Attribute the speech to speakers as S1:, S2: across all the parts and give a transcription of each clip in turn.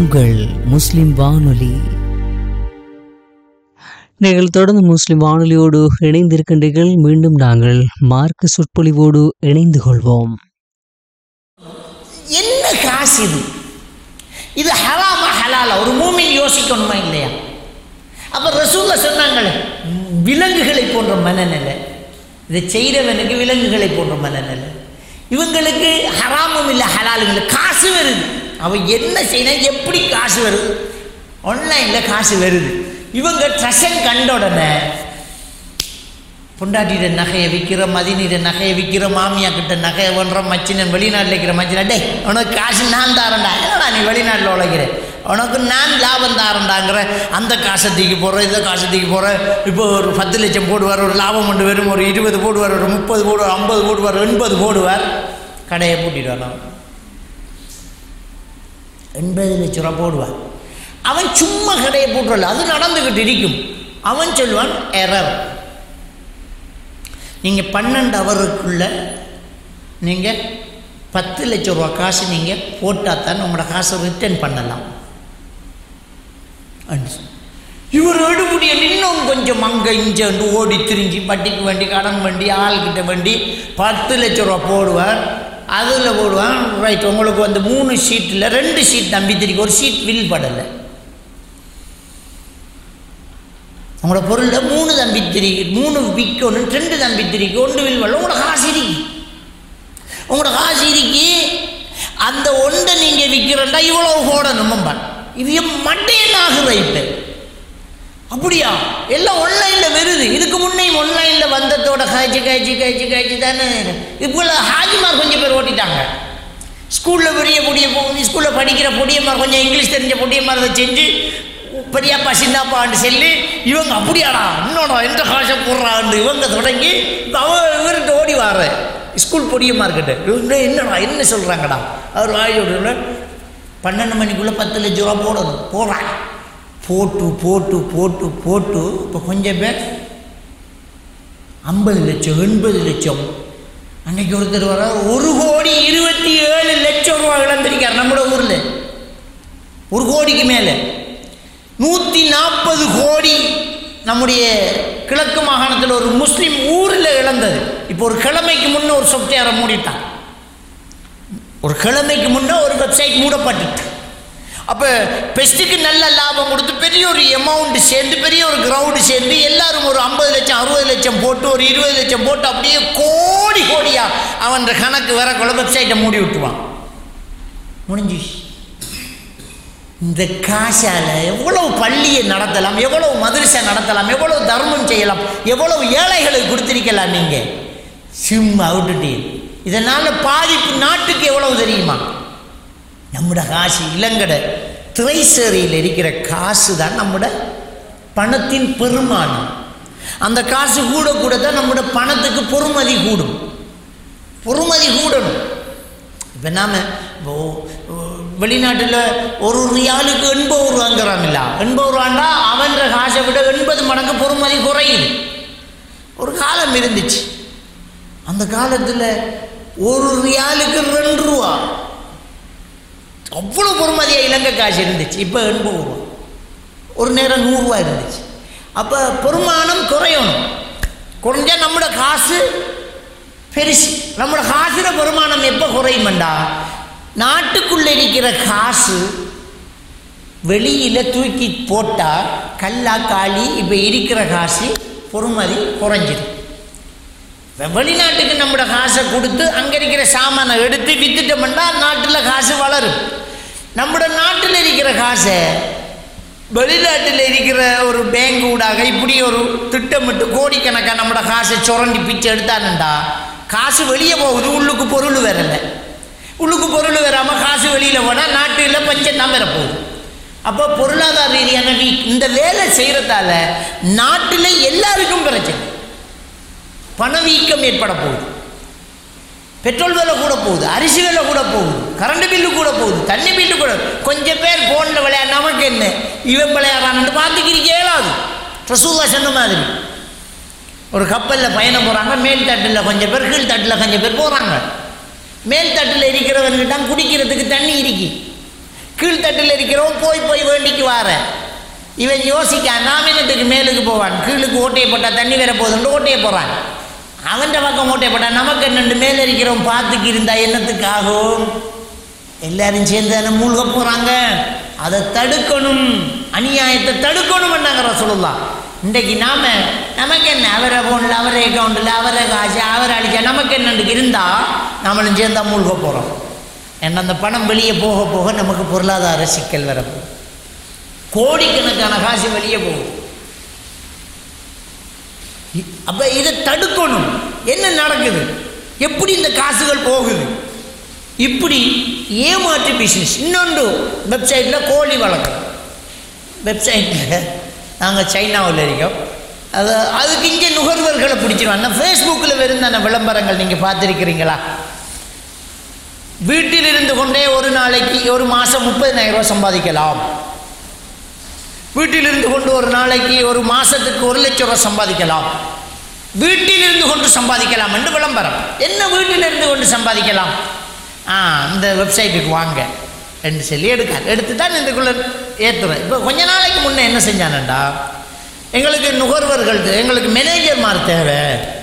S1: உங்கள் முஸ்லிம் வானொலி நீங்கள் தொடர்ந்து முஸ்லிம் வானொலியோடு இணைந்திருக்கின்றீர்கள் மீண்டும் நாங்கள் மார்க்க சொற்பொழிவோடு இணைந்து கொள்வோம்
S2: என்ன காசு இது இது ஹராமா ஹலாலா ஒரு மூமின் யோசிக்கணுமா இல்லையா அப்ப ரசூல்ல சொன்னாங்களே விலங்குகளை போன்ற மனநிலை இதை செய்கிறவனுக்கு விலங்குகளை போன்ற மனநிலை இவங்களுக்கு ஹராமும் இல்லை ஹலாலும் இல்லை காசு வருது அவன் என்ன செய்யணும் எப்படி காசு வருது ஆன்லைனில் காசு வருது இவங்க ட்ரெஷன் கண்ட உடனே பொண்டாட்டிட நகையை விற்கிற மதினிட நகையை விற்கிற மாமியா கிட்ட நகையை ஒன்ற மச்சினன் வெளிநாட்டில் இருக்கிற மச்சினன் டேய் உனக்கு காசு நான் தாரண்டா என்னடா நீ வெளிநாட்டில் உழைக்கிற உனக்கு நான் லாபம் தாரண்டாங்கிற அந்த காசை தூக்கி போடுற இந்த காசை தூக்கி போடுற இப்போ ஒரு பத்து லட்சம் போடுவார் ஒரு லாபம் கொண்டு வரும் ஒரு இருபது போடுவார் ஒரு முப்பது போடுவார் ஐம்பது போடுவார் எண்பது போடுவார் கடையை பூட்டிடுவார் அவன் எண்பது லட்ச ரூபா போடுவான் அவன் சும்மா கடையை போட்டுறல அது நடந்துக்கிட்டு இருக்கும் அவன் சொல்லுவான் எரர் நீங்கள் பன்னெண்டு அவருக்குள்ள நீங்கள் பத்து லட்ச ரூபா காசு நீங்கள் போட்டால் தான் உங்களோட காசை ரிட்டர்ன் பண்ணலாம் இவர் எடுபடிய இன்னும் கொஞ்சம் அங்கே இங்கே ஓடி திரிஞ்சு வட்டிக்கு வேண்டி கடன் வேண்டி ஆள்கிட்ட வேண்டி பத்து லட்ச ரூபா போடுவார் அதில் போடுவான் ரைட் உங்களுக்கு வந்து மூணு ஷீட்டில் ரெண்டு ஷீட் நம்பி திரிக்கு ஒரு ஷீட் வில் படலை உங்களோட பொருளில் மூணு தம்பி திரிக்கு மூணு விற்கணும் ரெண்டு தம்பி திரிக்கு ஒன்று வில் படல உங்களோட காசு இருக்கு உங்களோட காசு இருக்கு அந்த ஒன்றை நீங்கள் விற்கிறண்டா இவ்வளோ போடணும் நம்பன் இது மட்டையன் ஆகுற இப்போ அப்படியா எல்லாம் ஆன்லைனில் வருது இதுக்கு முன்னையும் ஆன்லைனில் வந்ததோட காய்ச்சி காய்ச்சி காய்ச்சி காய்ச்சி தானே இப்போ ஹாஜிமார் கொஞ்சம் பேர் ஓட்டிட்டாங்க ஸ்கூலில் பெரிய பொடிய ஸ்கூலில் படிக்கிற பொடியம்மார் கொஞ்சம் இங்கிலீஷ் தெரிஞ்ச பொடியம்மார் அதை செஞ்சு பெரியப்பா சின்னப்பான்னு சொல்லி இவங்க அப்படியாடா இன்னொடா எந்த காசை போடுறான்னு இவங்க தொடங்கி இப்போ அவ இவர்கிட்ட ஓடி வார ஸ்கூல் பொடியம்மார்கிட்ட இவங்க என்னடா என்ன சொல்கிறாங்கடா அவர் வாயோட பன்னெண்டு மணிக்குள்ளே பத்து லட்ச ரூபா போடணும் போடுறான் போட்டு போட்டு போட்டு போட்டு இப்போ கொஞ்சம் பேர் ஐம்பது லட்சம் எண்பது லட்சம் அன்னைக்கு ஒருத்தர் வர ஒரு கோடி இருபத்தி ஏழு லட்சம் ரூபா இழந்திருக்கார் நம்மளோட ஊரில் ஒரு கோடிக்கு மேலே நூற்றி நாற்பது கோடி நம்முடைய கிழக்கு மாகாணத்தில் ஒரு முஸ்லீம் ஊரில் இழந்தது இப்போ ஒரு கிழமைக்கு முன்னே ஒரு சொப்டையாரை மூடிட்டான் ஒரு கிழமைக்கு முன்னே ஒரு வெப்சைட் மூடப்பட்டுட்டு அப்போ பெஸ்ட்டுக்கு நல்ல லாபம் கொடுத்து பெரிய ஒரு அமௌண்ட் சேர்ந்து பெரிய ஒரு கிரவுண்டு சேர்ந்து எல்லாரும் ஒரு ஐம்பது லட்சம் அறுபது லட்சம் போட்டு ஒரு இருபது லட்சம் போட்டு அப்படியே கோடி கோடியா அவன் கணக்கு வேற கொள்ள வெப்சைட்டை மூடி விட்டுவான் முடிஞ்சு இந்த காசால் எவ்வளவு பள்ளியை நடத்தலாம் எவ்வளவு மதுரசை நடத்தலாம் எவ்வளவு தர்மம் செய்யலாம் எவ்வளவு ஏழைகளுக்கு கொடுத்திருக்கலாம் நீங்கள் சும்மா விட்டுட்டு இதனால் பாதிப்பு நாட்டுக்கு எவ்வளவு தெரியுமா நம்முட காசு இளங்கடை திரைசேரியில் இருக்கிற காசு தான் நம்முட பணத்தின் பெருமானம் அந்த காசு கூட கூட தான் நம்முட பணத்துக்கு பொறுமதி கூடும் பொறுமதி கூடணும் இப்போ நாம் இப்போ வெளிநாட்டில் ஒரு ரியாலுக்கு எண்பது ரூபாங்கிறாங்கல்ல எண்பது ரூபாண்டா அவன்ற காசை விட எண்பது மடங்கு பொறுமதி குறையுது ஒரு காலம் இருந்துச்சு அந்த காலத்தில் ஒரு ரியாலுக்கு ரெண்டு ரூபா அவ்வளோ பொறுமதியாக இலங்கை காசு இருந்துச்சு இப்போ எண்பது ரூபா ஒரு நேரம் நூறுரூவா இருந்துச்சு அப்போ பெருமானம் குறையணும் குறைஞ்சா நம்மளோட காசு பெருசு நம்மளோட காசுல பெருமானம் எப்போ குறையுமெண்டா நாட்டுக்குள்ளே இருக்கிற காசு வெளியில் தூக்கி போட்டால் கல்லா காளி இப்போ இருக்கிற காசு பொறுமதி குறைஞ்சிடும் வெளிநாட்டுக்கு நம்மளோட காசை கொடுத்து அங்கே இருக்கிற சாமானை எடுத்து வித்துட்டோம்னா நாட்டில் காசு வளரும் நம்மளோட நாட்டில் இருக்கிற காசை வெளிநாட்டில் இருக்கிற ஒரு பேங்க் ஊடாக இப்படி ஒரு திட்டமிட்டு கோடிக்கணக்காக நம்மளோட காசை சுரண்டி பிச்சு எடுத்தானுண்டா காசு வெளியே போகுது உள்ளுக்கு பொருள் வரல உள்ளுக்கு பொருள் வராமல் காசு வெளியில் போனால் நாட்டில் பஞ்சம் தான் வரப்போகுது அப்போ பொருளாதார ரீதியான வீக் இந்த வேலை செய்கிறதால நாட்டில் எல்லாருக்கும் பிரச்சனை பணவீக்கம் ஏற்பட போகுது பெட்ரோல் விலை கூட போகுது அரிசி விலை கூட போகுது கரண்ட் பில்லு கூட போகுது தண்ணி பில்லு கூட கொஞ்சம் பேர் ஃபோனில் விளையாட நமக்கு என்ன இவன் விளையாடுறான்னு பார்த்துக்கிறீங்க இயலாது ரசூலா சொன்ன மாதிரி ஒரு கப்பலில் பயணம் போகிறாங்க மேல் தட்டில் கொஞ்சம் பேர் கீழ் தட்டில் கொஞ்சம் பேர் போகிறாங்க மேல் தட்டில் இருக்கிறவன்கிட்ட குடிக்கிறதுக்கு தண்ணி இருக்கு கீழ் கீழ்த்தட்டில் இருக்கிறவன் போய் போய் வேண்டிக்கு வார இவன் யோசிக்கான் நாம் என்னத்துக்கு மேலுக்கு போவான் கீழுக்கு ஓட்டையை போட்டால் தண்ணி வேற போதுன்னு ஓட்டையை போகிறான் அவன் பக்கம் ஓட்டையை போட்டான் நமக்கு என்னண்டு மேலே இருக்கிறவன் பார்த்துக்கு இருந்தா என்னத்துக்கு ஆகும் எல்லாரும் சேர்ந்து தானே மூழ்க போகிறாங்க அதை தடுக்கணும் அநியாயத்தை தடுக்கணும் என்னங்கிற சொல்லலாம் இன்றைக்கு நாம நமக்கு என்ன அவரை ஃபோனில் அவரை அக்கௌண்ட்டில் அவரை காசு அவரை அடிச்சா நமக்கு என்னண்டு இருந்தால் நம்மளும் சேர்ந்தா மூழ்க போகிறோம் ஏன்னா அந்த பணம் வெளியே போக போக நமக்கு பொருளாதார சிக்கல் வரப்போகுது கோடிக்கணக்கான காசு வெளியே போகும் இ- அப்ப இதை தடுக்கணும் என்ன நடக்குது எப்படி இந்த காசுகள் போகுது இப்படி ஏமாற்று பிஸ்னஸ் இன்னொன்று வெப்சைட்டில் கோழி வளர்க்குறோம் வெப்சைட்டில் நாங்கள் சைனாவில் இருக்கோம் அது அதுக்கு இங்கே நுகர்வர்களை பிடிச்சிருவாங்க ஃபேஸ்புக்கில் வெறுந்தான விளம்பரங்கள் நீங்கள் பார்த்துருக்கிறீங்களா வீட்டில் இருந்து கொண்டே ஒரு நாளைக்கு ஒரு மாதம் முப்பதினாயிரம் ரூபாய் சம்பாதிக்கலாம் வீட்டில் இருந்து கொண்டு ஒரு நாளைக்கு ஒரு மாதத்துக்கு ஒரு லட்சம் ரூபாய் சம்பாதிக்கலாம் வீட்டில் இருந்து கொண்டு சம்பாதிக்கலாம் என்று விளம்பரம் என்ன வீட்டில் இருந்து கொண்டு சம்பாதிக்கலாம் ஆ இந்த வெப்சைட்டுக்கு வாங்க என்று சொல்லி எடுக்கார் எடுத்து தான் இதுக்குள்ளே ஏற்றுறேன் இப்போ கொஞ்ச நாளைக்கு முன்னே என்ன செஞ்சானண்டா எங்களுக்கு நுகர்வர்கள் தே- எங்களுக்கு மேனேஜர்மார் தேவை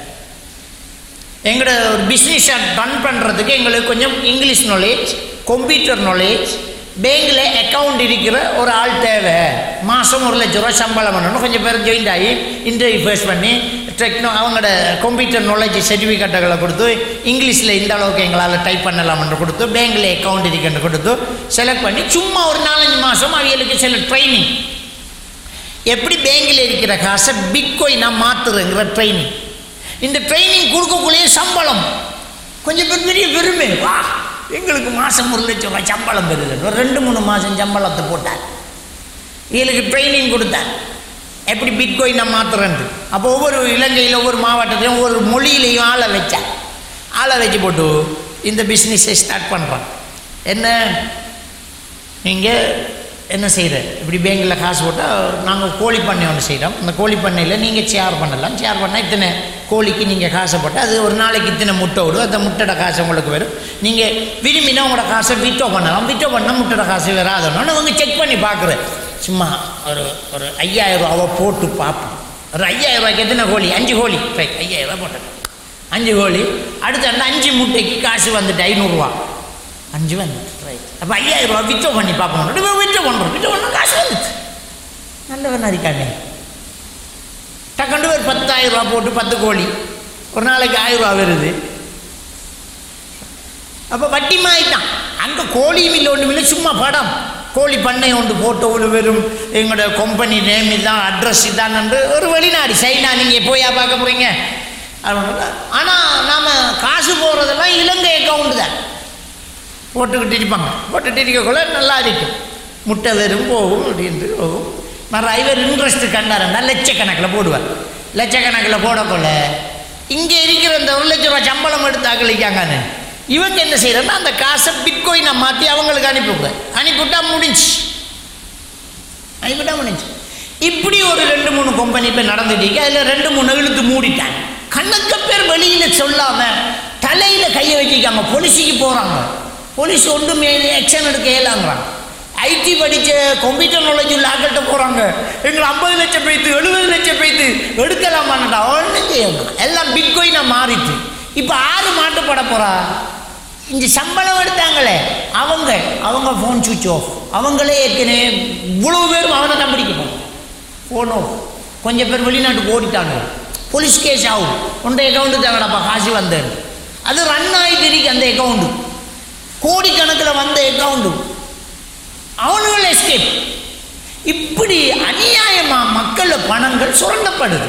S2: எங்களோட ஒரு பிஸ்னஸை ரன் பண்ணுறதுக்கு எங்களுக்கு கொஞ்சம் இங்கிலீஷ் நாலேஜ் கம்ப்யூட்டர் நாலேஜ் பேங்கில் அக்கவுண்ட் இருக்கிற ஒரு ஆள் தேவை மாதம் ஒரு லட்ச ரூபா சம்பளம் பண்ணணும் கொஞ்சம் பேர் ஜாயின் ஆகி இன்டர்வியூ ஃபேஸ் பண்ணி டெக்னோ அவங்களோட கம்ப்யூட்டர் நாலேஜ் சர்டிஃபிகேட்டுகளை கொடுத்து இங்கிலீஷில் இந்த அளவுக்கு எங்களால் டைப் பண்ணலாம்னு கொடுத்து பேங்கில் அக்கவுண்ட் இருக்குன்னு கொடுத்து செலக்ட் பண்ணி சும்மா ஒரு நாலஞ்சு மாதம் அவங்களுக்கு சில ட்ரைனிங் எப்படி பேங்கில் இருக்கிற காசை பிட்கோயினாக மாற்றுறங்கிற ட்ரைனிங் இந்த ட்ரைனிங் கொடுக்கக்கூடிய சம்பளம் கொஞ்சம் பேர் பெரிய பெருமை வா எங்களுக்கு மாதம் ஒரு லட்சம் ரூபாய் சம்பளம் பெறுது ஒரு ரெண்டு மூணு மாதம் சம்பளத்தை போட்டார் இவங்களுக்கு ட்ரைனிங் கொடுத்தார் எப்படி பிட்கோயினை மாற்றுறது அப்போ ஒவ்வொரு இலங்கையில் ஒவ்வொரு மாவட்டத்திலையும் ஒவ்வொரு மொழியிலையும் ஆளை வச்சார் ஆளை வச்சு போட்டு இந்த பிஸ்னஸை ஸ்டார்ட் பண்ணுறோம் என்ன நீங்கள் என்ன செய்கிற இப்படி பேங்கில் காசு போட்டால் நாங்கள் கோழி பண்ணை ஒன்று செய்கிறோம் அந்த கோழி பண்ணையில் நீங்கள் ஷேர் பண்ணலாம் ஷேர் பண்ணால் இத்தனை கோழிக்கு நீங்கள் காசை போட்டால் அது ஒரு நாளைக்கு இத்தனை முட்டை விடும் அந்த முட்டையோட காசு உங்களுக்கு வரும் நீங்கள் விரும்பினா உங்களோட காசை விட்டோ பண்ணலாம் விட்டோ பண்ணால் முட்டையோட காசு வராதோன்னு அவங்க செக் பண்ணி பார்க்குறேன் சும்மா ஒரு ஒரு ஐயாயிரம் ரூபாவை போட்டு பார்ப்போம் ஒரு ஐயாயிரம் ரூபாய்க்கு எத்தனை கோழி அஞ்சு கோழி ரைட் ஐயாயிரம் ரூபாய் போட்டேன் அஞ்சு கோழி அடுத்த அந்த அஞ்சு முட்டைக்கு காசு வந்துட்டு ஐநூறுரூவா அஞ்சு வந்துட்டு ரைட் அப்போ ஐயாயிரம் ரூபா வித்தோ பண்ணி பார்ப்போம் வித்தோ பண்ணுறோம் வித்தோ பண்ண காசு வந்துச்சு நல்லவன் இருக்கானே டக்கண்டு ஒரு பத்தாயிரம் ரூபா போட்டு பத்து கோழி ஒரு நாளைக்கு ஆயிரம் ரூபா வருது அப்போ வட்டி மாயிட்டான் அங்கே கோழியும் இல்லை ஒன்றும் இல்லை சும்மா படம் கோழி பண்ணை ஒன்று போட்டு ஒரு வெறும் எங்களோட கம்பெனி நேம் இதான் அட்ரஸ் இதான் என்று ஒரு வெளிநாடு சைனா நீங்கள் போயா பார்க்க போகிறீங்க ஆனால் நாம் காசு போகிறதெல்லாம் இலங்கை அக்கௌண்ட் தான் போட்டுக்கிட்டு இருப்பாங்க போட்டுட்டு இருக்கக்குள்ள நல்லா இருக்கும் முட்டை வெறும் போகும் அப்படின்ட்டு போகும் மறு ஐவர் இன்ட்ரெஸ்ட் கண்டாருன்னா லட்சக்கணக்கில் போடுவார் லட்சக்கணக்கில் போடக்குள்ள இங்கே இருக்கிற இந்த ஒரு லட்ச ரூபா சம்பளம் எடுத்து ஆக்களிக்காங்கன்னு இவங்க என்ன செய்யறன்னா அந்த காசை பிட்கோயினை மாற்றி அவங்களுக்கு அனுப்பிவிடுவேன் அனுப்பிவிட்டா முடிஞ்சு அனுப்பிவிட்டா முடிஞ்சு இப்படி ஒரு ரெண்டு மூணு கம்பெனி இப்போ நடந்துட்டு இருக்கு அதில் ரெண்டு மூணு இழுத்து மூடிட்டாங்க கணக்க பேர் வெளியில் சொல்லாம தலையில் கையை வச்சிருக்காங்க போலீஸுக்கு போகிறாங்க போலீஸ் ஒன்றும் ஆக்ஷன் எடுக்க இயலாங்கிறாங்க ஐடி படித்த கம்ப்யூட்டர் நாலேஜ் உள்ள ஆக்கள்கிட்ட போகிறாங்க எங்களை ஐம்பது லட்சம் பேத்து எழுபது லட்சம் பேத்து எடுக்கலாமான்டா ஒன்றும் செய்யணும் எல்லாம் பிட்கோயினாக மாறிட்டு இப்போ ஆறு மாட்டுப்பட போகிறா இந்த சம்பளம் எடுத்தாங்களே அவங்க அவங்க ஃபோன் சுவிட்ச் ஆஃப் அவங்களே ஏற்கனவே இவ்வளோ பேரும் அவனை தான் பிடிக்கணும் ஃபோன் ஆஃப் கொஞ்சம் பேர் வெளிநாட்டுக்கு ஓடிட்டாங்க போலீஸ் கேஸ் ஆகும் உண்ட அக்கௌண்ட்டு தேவைடாப்பா காசு வந்தேன் அது ரன் ஆகிட்டு இருக்கு அந்த அக்கௌண்ட்டு கோடிக்கணக்கில் வந்த அக்கௌண்ட்டு அவனுகள் எஸ்கேப் இப்படி அநியாயமா மக்கள் பணங்கள் சுரண்டப்படுது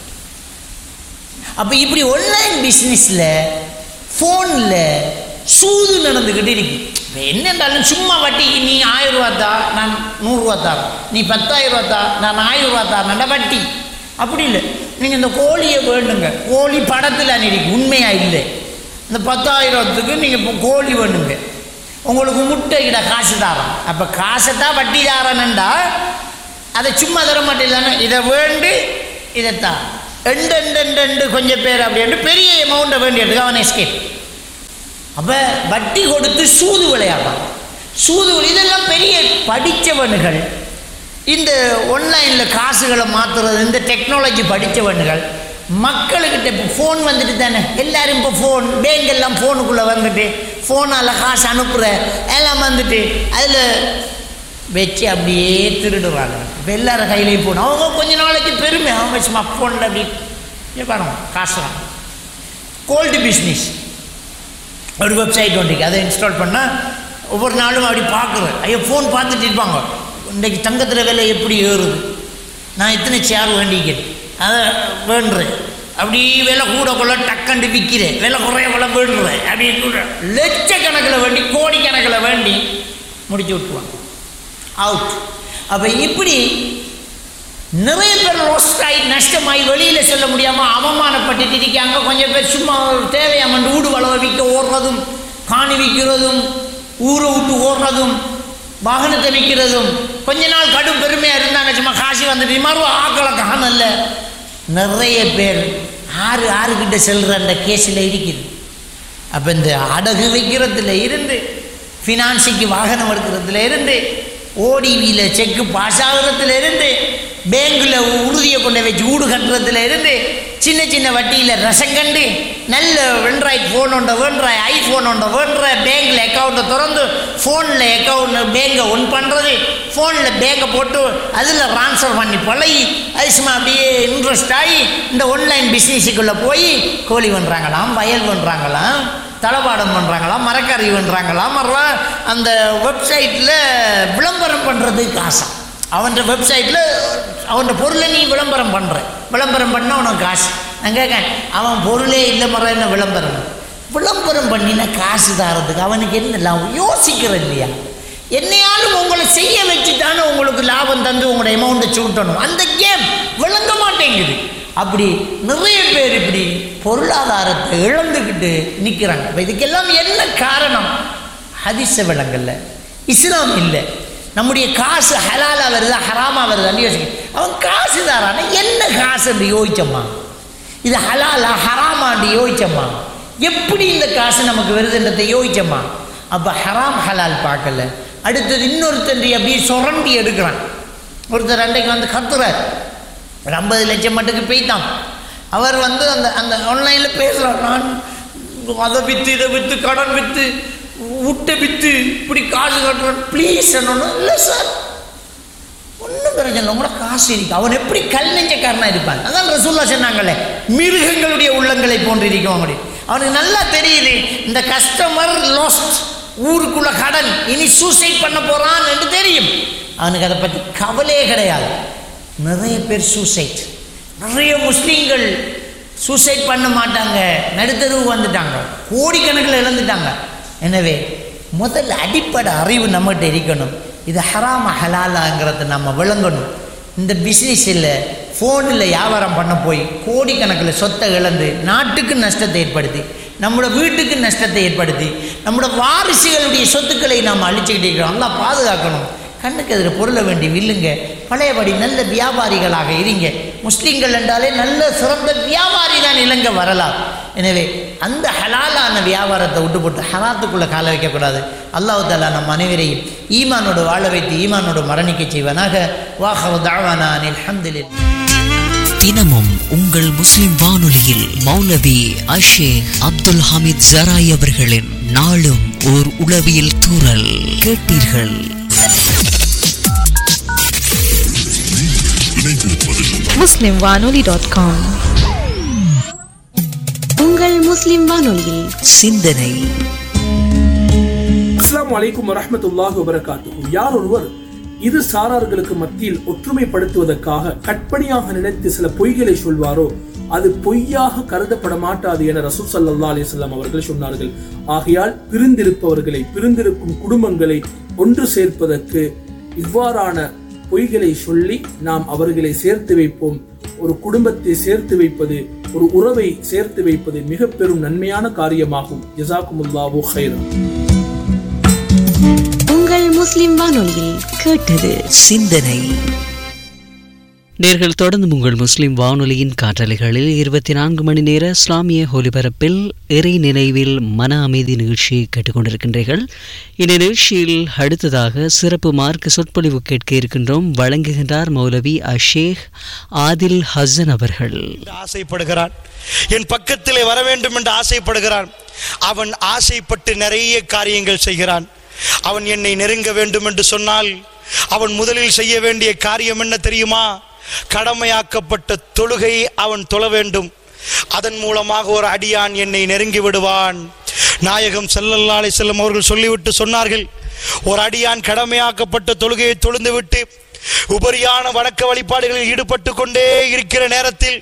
S2: அப்போ இப்படி ஆன்லைன் பிஸ்னஸில் ஃபோனில் சூது நடந்துக்கிட்டு இருக்கு இப்போ என்னென்றாலும் சும்மா வட்டிக்கு நீ ஆயிரம் ரூபா தா நான் நூறுரூவா தரேன் நீ பத்தாயிரம் ரூபா தா நான் ஆயிரம் ரூபா தரேன்டா வட்டி அப்படி இல்லை நீங்கள் இந்த கோழியை வேணுங்க கோழி படத்தில் அன்னைக்கு உண்மையாக இல்லை இந்த பத்தாயிரத்துக்கு நீங்கள் இப்போ கோழி வேணுங்க உங்களுக்கு முட்டைக்கிட காசு தாரம் அப்போ காசை தான் வட்டி தாரணுண்டா அதை சும்மா தர மாட்டேன் இதை வேண்டு இதைத்தான் எண்டு எண்டு எண்டு எண்டு கொஞ்சம் பேர் அப்படின்ட்டு பெரிய அமௌண்ட்டை வேண்டியதுக்கு அவன் எஸ்கேப் அப்போ வட்டி கொடுத்து சூது விளையாடுறான் சூதுகள் இதெல்லாம் பெரிய படித்தவனுகள் இந்த ஆன்லைனில் காசுகளை மாற்றுறது இந்த டெக்னாலஜி படித்தவனுகள் மக்களுக்கிட்ட இப்போ ஃபோன் வந்துட்டு தானே எல்லாரும் இப்போ ஃபோன் பேங்க் எல்லாம் ஃபோனுக்குள்ளே வந்துட்டு ஃபோனால் காசு அனுப்புகிற எல்லாம் வந்துட்டு அதில் வச்சு அப்படியே திருடுவாங்க இப்போ எல்லாரும் கையிலையும் போகணும் அவங்க கொஞ்ச நாளைக்கு பெருமை அவங்க சும்மா ஃபோனில் அப்படி இங்கே பாருங்க காசு வாங்க கோல்டு பிஸ்னஸ் ஒரு வெப்சைட் ஒன்று அதை இன்ஸ்டால் பண்ணால் ஒவ்வொரு நாளும் அப்படி பார்க்குறேன் ஐயோ ஃபோன் பார்த்துட்டு இருப்பாங்க இன்றைக்கு தங்கத்தில் விலை எப்படி ஏறுது நான் இத்தனை சேர் வேண்டிக்கிறேன் அதை வேண்டுறேன் அப்படி விலை கூட கொள்ள டக்கண்டு விற்கிறேன் விலை குறைய கொள்ள வேண்டுறேன் அப்படி லட்சக்கணக்கில் வேண்டி கோடிக்கணக்கில் வேண்டி முடிச்சு விட்டுருவாங்க அவுட் அப்போ இப்படி நிறைய பேர் lost ஆகி நஷ்டமாகி வெளியில் சொல்ல முடியாமல் அவமானப்பட்டுட்டு இருக்காங்க கொஞ்சம் பேர் சும்மா ஒரு தேவையாமண்டு ஊடு வளவை விற்க ஓடுறதும் காணி விற்கிறதும் ஊரை விட்டு ஓடுறதும் வாகனத்தை விற்கிறதும் கொஞ்ச நாள் கடும் பெருமையாக இருந்தாங்க சும்மா காசு வந்துட்டு மறுவ ஆக்களை காணல நிறைய பேர் ஆறு ஆறுகிட்ட செல்கிற அந்த கேஸில் இருக்குது அப்போ இந்த அடகு வைக்கிறதுல இருந்து ஃபினான்ஸுக்கு வாகனம் எடுக்கிறதுல இருந்து ஓடிவியில் செக்கு பாஸ் ஆகுறதுல இருந்து பேங்கில் உறுதியை கொண்டு வச்சு வீடு கட்டுறதுல இருந்து சின்ன சின்ன வட்டியில் ரசம் கண்டு நல்ல வெண்ட்ராய்ட் ஃபோன் உண்ட வேண்டாய் ஐஃபோன் உண்ட வேண்ட பேங்கில் அக்கௌண்ட்டை திறந்து ஃபோனில் அக்கௌண்ட் பேங்கை ஒன் பண்ணுறது ஃபோனில் பேங்கை போட்டு அதில் ட்ரான்ஸ்ஃபர் பண்ணி பழகி அது சும்மா அப்படியே இன்ட்ரெஸ்ட் ஆகி இந்த ஆன்லைன் பிஸ்னஸுக்குள்ளே போய் கோழி பண்ணுறாங்களாம் வயல் பண்ணுறாங்களாம் தளபாடம் பண்ணுறாங்களாம் மரக்கறி பண்ணுறாங்களாம் மறுவா அந்த வெப்சைட்டில் விளம்பரம் பண்ணுறதுக்கு ஆசை அவன் வெப்சைட்டில் அவன் பொருளை நீ விளம்பரம் பண்ணுற விளம்பரம் பண்ணால் உனக்கு காசு நான் கேட்கேன் அவன் பொருளே இல்லை மற என்ன விளம்பரம் விளம்பரம் பண்ணினா காசு தாரதுக்கு அவனுக்கு என்ன லாபம் யோசிக்கிற இல்லையா என்னையாலும் உங்களை செய்ய வச்சுட்டானே உங்களுக்கு லாபம் தந்து உங்களோட அமௌண்ட்டை சூட்டணும் அந்த கேம் விளங்க மாட்டேங்குது அப்படி நிறைய பேர் இப்படி பொருளாதாரத்தை இழந்துக்கிட்டு நிற்கிறாங்க இப்போ இதுக்கெல்லாம் என்ன காரணம் ஹதிச விலங்கல்ல இஸ்லாம் இல்லை நம்முடைய காசு ஹலாலா வருதா ஹராமா வருதான்னு யோசிக்க அவன் காசு தாரான என்ன காசு அப்படி யோசிச்சம்மா இது ஹலாலா ஹராமான்னு யோசிச்சம்மா எப்படி இந்த காசு நமக்கு வருதுன்றதை யோசிச்சம்மா அப்போ ஹராம் ஹலால் பார்க்கல அடுத்தது இன்னொருத்தன் அப்படியே சுரண்டி எடுக்கிறான் ஒருத்தர் அன்றைக்கு வந்து கத்துறார் ஒரு ஐம்பது லட்சம் மட்டுக்கு போய்த்தான் அவர் வந்து அந்த அந்த ஆன்லைனில் பேசுகிறார் நான் அதை விற்று இதை விற்று கடன் விற்று விட்டை விற்று இப்படி காசு கட்டுறேன் ப்ளீஸ் என்னொன்னும் இல்லை சார் ஒன்றும் பிரச்சனை இல்லை உங்களோட காசு இருக்கு அவன் எப்படி கல் நெஞ்சக்காரனாக இருப்பான் அதான் ரசூல்லா சொன்னாங்களே மிருகங்களுடைய உள்ளங்களை போன்று இருக்கும் அப்படி அவனுக்கு நல்லா தெரியுது இந்த கஸ்டமர் லாஸ்ட் ஊருக்குள்ள கடன் இனி சூசைட் பண்ண போறான் என்று தெரியும் அவனுக்கு அதை பற்றி கவலையே கிடையாது நிறைய பேர் சூசைட் நிறைய முஸ்லீம்கள் சூசைட் பண்ண மாட்டாங்க நடுத்தருவு வந்துட்டாங்க கோடிக்கணக்கில் இழந்துட்டாங்க எனவே முதல்ல அடிப்படை அறிவு நம்மகிட்ட இருக்கணும் இது ஹராம ஹலாலாங்கிறத நம்ம விளங்கணும் இந்த பிஸ்னஸில் ஃபோனில் வியாபாரம் பண்ண போய் கோடிக்கணக்கில் சொத்தை இழந்து நாட்டுக்கு நஷ்டத்தை ஏற்படுத்தி நம்மளோட வீட்டுக்கு நஷ்டத்தை ஏற்படுத்தி நம்மளோட வாரிசுகளுடைய சொத்துக்களை நாம் அழிச்சுக்கிட்டு இருக்கிறோம் நல்லா பாதுகாக்கணும் கண்ணுக்கு எதிர பொருளை வேண்டி வில்லுங்க பழையபடி நல்ல வியாபாரிகளாக இருங்க முஸ்லீம்கள் என்றாலே நல்ல சிறந்த வியாபாரி தான் இலங்கை வரலாம் எனவே அந்த ஹலாலான வியாபாரத்தை விட்டு போட்டு ஹராத்துக்குள்ளே கால வைக்கக்கூடாது அல்லாஹு தாலா நம் அனைவரையும் ஈமானோடு வாழ வைத்து ஈமானோடு மரணிக்க செய்வனாக வாஹவ தாவானா அல்ஹம்துலில்லாஹ்
S1: தினமும் உங்கள் முஸ்லிம் வானொலியில் மௌலவி அஷேக் அப்துல் ஹமீத் ஜராய் அவர்களின் நாளும் ஓர் உளவியல் தூறல் கேட்டீர்கள்
S3: muslimwanoli.com
S4: உங்கள் முஸ்லிம் வானொலியில்
S1: சிந்தனை
S5: அஸ்ஸலாமு அலைக்கும் வரஹ்மத்துல்லாஹி வபரகாத்துஹு யார் ஒருவர் இரு சாரார்களுக்கு மத்தியில் ஒற்றுமைப்படுத்துவதற்காக கற்பனையாக நினைத்து சில பொய்களை சொல்வாரோ அது பொய்யாக கருதப்பட மாட்டாது என ரசூல் ஸல்லல்லாஹு அலைஹி வஸல்லம் அவர்கள் சொன்னார்கள் ஆகையால் பிரிந்திருப்பவர்களை பிரிந்திருக்கும் குடும்பங்களை ஒன்று சேர்ப்பதற்கு இவ்வாறான பொய்களை சொல்லி நாம் அவர்களை சேர்த்து வைப்போம் ஒரு குடும்பத்தை சேர்த்து வைப்பது ஒரு உறவை சேர்த்து வைப்பது மிக பெரும் நன்மையான காரியமாகும் ஜசாக்குமுல்லாஹு ஹைரன்
S4: உங்கள் முஸ்லிம் வானொலியில் கேட்டது
S1: சிந்தனை நேர்கள் தொடர்ந்து உங்கள் முஸ்லிம் வானொலியின் காற்றலைகளில் இருபத்தி நான்கு மணி நேர இஸ்லாமிய ஒலிபரப்பில் இறை நினைவில் மன அமைதி நிகழ்ச்சியை கேட்டுக்கொண்டிருக்கின்றீர்கள் இந்த நிகழ்ச்சியில் அடுத்ததாக சிறப்பு மார்க்க சொற்பொழிவு கேட்க இருக்கின்றோம் வழங்குகின்றார் மௌலவி அஷேக் ஆதில் ஹசன் அவர்கள்
S3: என்று ஆசைப்படுகிறான் என் பக்கத்திலே வர வேண்டும் என்று ஆசைப்படுகிறான் அவன் ஆசைப்பட்டு நிறைய காரியங்கள் செய்கிறான் அவன் என்னை நெருங்க வேண்டும் என்று சொன்னால் அவன் முதலில் செய்ய வேண்டிய காரியம் என்ன தெரியுமா கடமையாக்கப்பட்ட தொழுகை அவன் தொழ வேண்டும் அதன் மூலமாக ஒரு அடியான் என்னை நெருங்கி விடுவான் நாயகம் ஸல்லல்லாஹு அலைஹி செல்லும் அவர்கள் சொல்லிவிட்டு சொன்னார்கள் ஒரு அடியான் கடமையாக்கப்பட்ட தொழுகையை தொழுந்துவிட்டு உபரியான வணக்க வழிபாடுகளில் ஈடுபட்டு கொண்டே இருக்கிற நேரத்தில்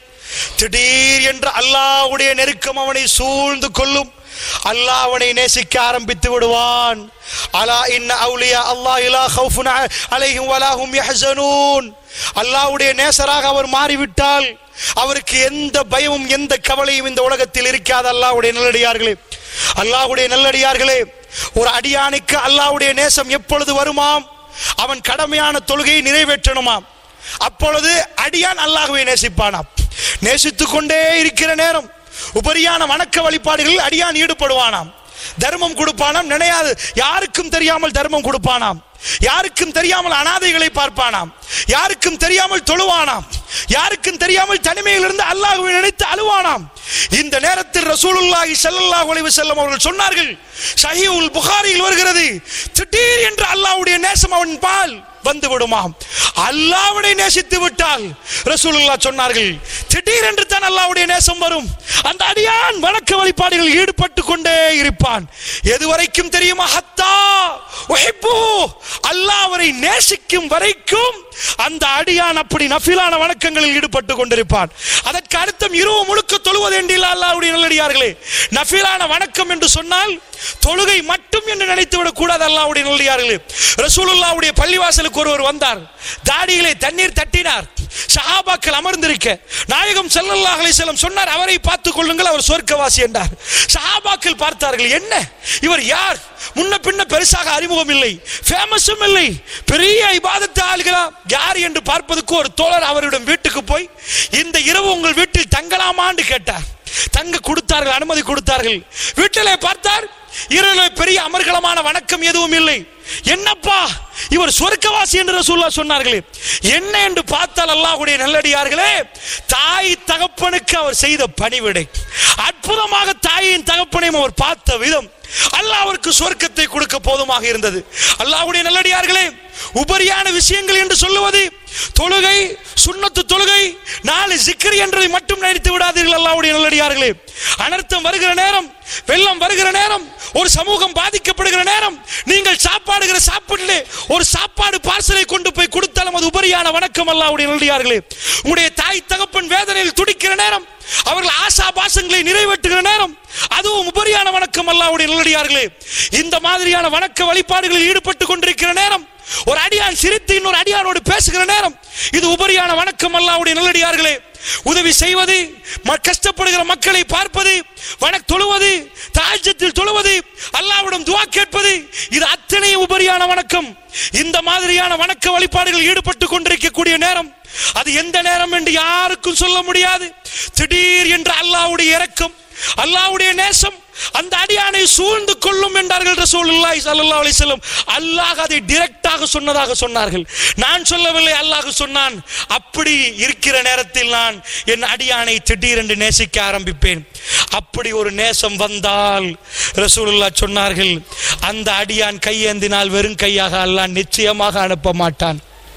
S3: திடீர் என்று அல்லாஹ்வுடைய நெருக்கம் அவனை சூழ்ந்து கொள்ளும் அல்லாஹ் அவனை நேசிக்க ஆரம்பித்து விடுவான் அலா இன்ன அவுலியா அல்லாஹ் இலா ஹவுஃபுன் அ- அலைஹிம் வலா ஹும் யஹ்ஸனூன் அல்லாஹ்வுடைய நேசராக அவர் மாறிவிட்டால் அவருக்கு எந்த பயமும் எந்த கவலையும் இந்த உலகத்தில் இருக்காது அல்லாஹ்வுடைய நல்லடியார்களே அல்லாஹ்வுடைய நல்லடியார்களே ஒரு அடியானுக்கு அல்லாஹ்வுடைய நேசம் எப்பொழுது வருமாம் அவன் கடமையான தொழுகையை நிறைவேற்றணுமாம் அப்பொழுது அடியான் அல்லாஹ்வை நேசிப்பானாம் நேசித்துக் கொண்டே இருக்கிற நேரம் உபரியான வணக்க வழிபாடுகளில் அடியான் ஈடுபடுவானாம் தர்மம் கொடுப்பானாம் நினையாது யாருக்கும் தெரியாமல் தர்மம் கொடுப்பானாம் யாருக்கும் தெரியாமல் அனாதைகளை பார்ப்பானாம் யாருக்கும் தெரியாமல் தொழுவானாம் யாருக்கும் தெரியாமல் தனிமையிலிருந்து அல்லாஹ்வை நினைத்து அழுவானாம் இந்த நேரத்தில் ரசூலுல்லாஹி ஸல்லல்லாஹு அலைஹி வஸல்லம் அவர்கள் சொன்னார்கள் ஸஹீஹுல் புகாரியில் வருகிறது திடீர் என்று அல்லாஹ்வுடைய நேசம் அவன் பால் வந்து விடுமாம் அல்லாஹ்வை நேசித்து விட்டால் ரசூலுல்லாஹ் சொன்னார்கள் திடீர் என்று தான் அல்லாஹ்வுடைய நேசம் வரும் அந்த அடியான் வணக்க வழிபாடுகளில் ஈடுபட்டு கொண்டே இருப்பான் எது வரைக்கும் தெரியுமா ஹத்தா உஹிப்பு அல்லாஹ் அவரை நேசிக்கும் வரைக்கும் அந்த அடியான் அப்படி நஃபிலான வணக்கங்களில் ஈடுபட்டு கொண்டிருப்பான் அதற்கு அர்த்தம் இரவு முழுக்க தொழுவது என்றில்ல அல்லாஹ்வுடைய நல்லடியார்களே நஃபிலான வணக்கம் என்று சொன்னால் தொழுகை மட்டும் என்று நினைத்து விடக் கூடாது அல்லாஹ்வுடைய நல்லடியார்களே ரசூலுல்லாஹ்வுடைய பள்ளிவாசலுக்கு ஒருவர் வந்தார் தாடியிலே தண்ணீர் தட்டினார் சஹாபாக்கள் அமர்ந்திருக்க நாயகம் ஸல்லல்லாஹு அலைஹி வஸல்லம் சொன்னார் அவரை பார்த்துக் கொள்ளுங்கள் அவர் சொர்க்கவாசி என்றார் சஹாபாக்கள் பார்த்தார்கள் என்ன இவர் யார் முன்ன பின்ன பெருசாக அறிமுகம் இல்லை ஃபேமஸும் இல்லை பெரிய இபாதத்து ஆளுகளா யார் என்று பார்ப்பதற்கு ஒரு தோழர் அவரிடம் வீட்டுக்கு போய் இந்த இரவு உங்கள் வீட்டில் தங்கலாமான்னு கேட்டார் தங்க கொடுத்தார்கள் அனுமதி கொடுத்தார்கள் வீட்டிலே பார்த்தார் இரவில் பெரிய அமர்கலமான வணக்கம் எதுவும் இல்லை என்னப்பா இவர் சொர்க்கவாசி என்று ரசூல்லா சொன்னார்களே என்ன என்று பார்த்தால் அல்லாஹ்வுடைய நல்லடியார்களே தாய் தகப்பனுக்கு அவர் செய்த பணிவிடை அற்புதமாக தாயின் தகப்பனையும் அவர் பார்த்த விதம் அல்லாஹ் அவருக்கு சொர்க்கத்தை கொடுக்க போதுமாக இருந்தது அல்லாஹ்வுடைய நல்லடியார்களே உபரியான விஷயங்கள் என்று சொல்லுவது தொழுகை சுன்னத்து தொழுகை நாலு சிக்கரி என்றதை மட்டும் நினைத்து விடாதீர்கள் அல்லாஹ்வுடைய நல்லடியார்களே அனர்த்தம் வருகிற நேரம் வெள்ளம் வருகிற நேரம் ஒரு சமூகம் பாதிக்கப்படுகிற நேரம் நீங்கள் சாப்பாடுகிற சாப்பாட்டிலே ஒரு சாப்பாடு பார்சலை கொண்டு போய் கொடுத்தாலும் அது உபரியான வணக்கம் அல்லாஹ்வுடைய நல்லடியார்களே உங்களுடைய தாய் தகப்பன் வேதனையில் துடிக்கிற நேரம் அவர்கள் ஆசா பாசங்களை நிறைவேற்றுகிற நேரம் அதுவும் உபரியான வணக்கம் அல்லாஹ்வுடைய நல்லடியார்களே இந்த மாதிரியான வணக்க வழிபாடுகளில் ஈடுபட்டு கொண்டிருக்கிற நேரம் ஒரு அடியான் சிரித்து இன்னொரு அடியானோடு பேசுகிற நேரம் இது உபரியான வணக்கம் அல்லாஹ்வுடைய நல்லடியார்களே உதவி செய்வது ம- கஷ்டப்படுகிற மக்களை பார்ப்பது வணக் தொழுவது தாஜத்தில் தொழுவது அல்லாஹ்விடம் துவா கேட்பது இது அத்தனை உபரியான வணக்கம் இந்த மாதிரியான வணக்க வழிபாடுகளில் ஈடுபட்டு கொண்டிருக்கக்கூடிய நேரம் அது எந்த நேரம் என்று யாருக்கும் சொல்ல முடியாது திடீர் என்று அல்லாஹ்வுடைய இரக்கம் அல்லாஹ்வுடைய நேசம் அந்த அடியானை சூழ்ந்து கொள்ளும் என்றார்கள் ரசூலுல்லாஹி ஸல்லல்லாஹு அலைஹி வஸல்லம் அல்லாஹ் அதை டைரக்டாக சொன்னதாக சொன்னார்கள் நான் சொல்லவில்லை அல்லாஹ் சொன்னான் அப்படி இருக்கிற நேரத்தில் நான் என் அடியானை திடீரென்று நேசிக்க ஆரம்பிப்பேன் அப்படி ஒரு நேசம் வந்தால் ரசூலுல்லாஹ் சொன்னார்கள் அந்த அடியான் கையேந்தினால் வெறும் கையாக அல்லாஹ் நிச்சயமாக அனுப்ப மாட்டான்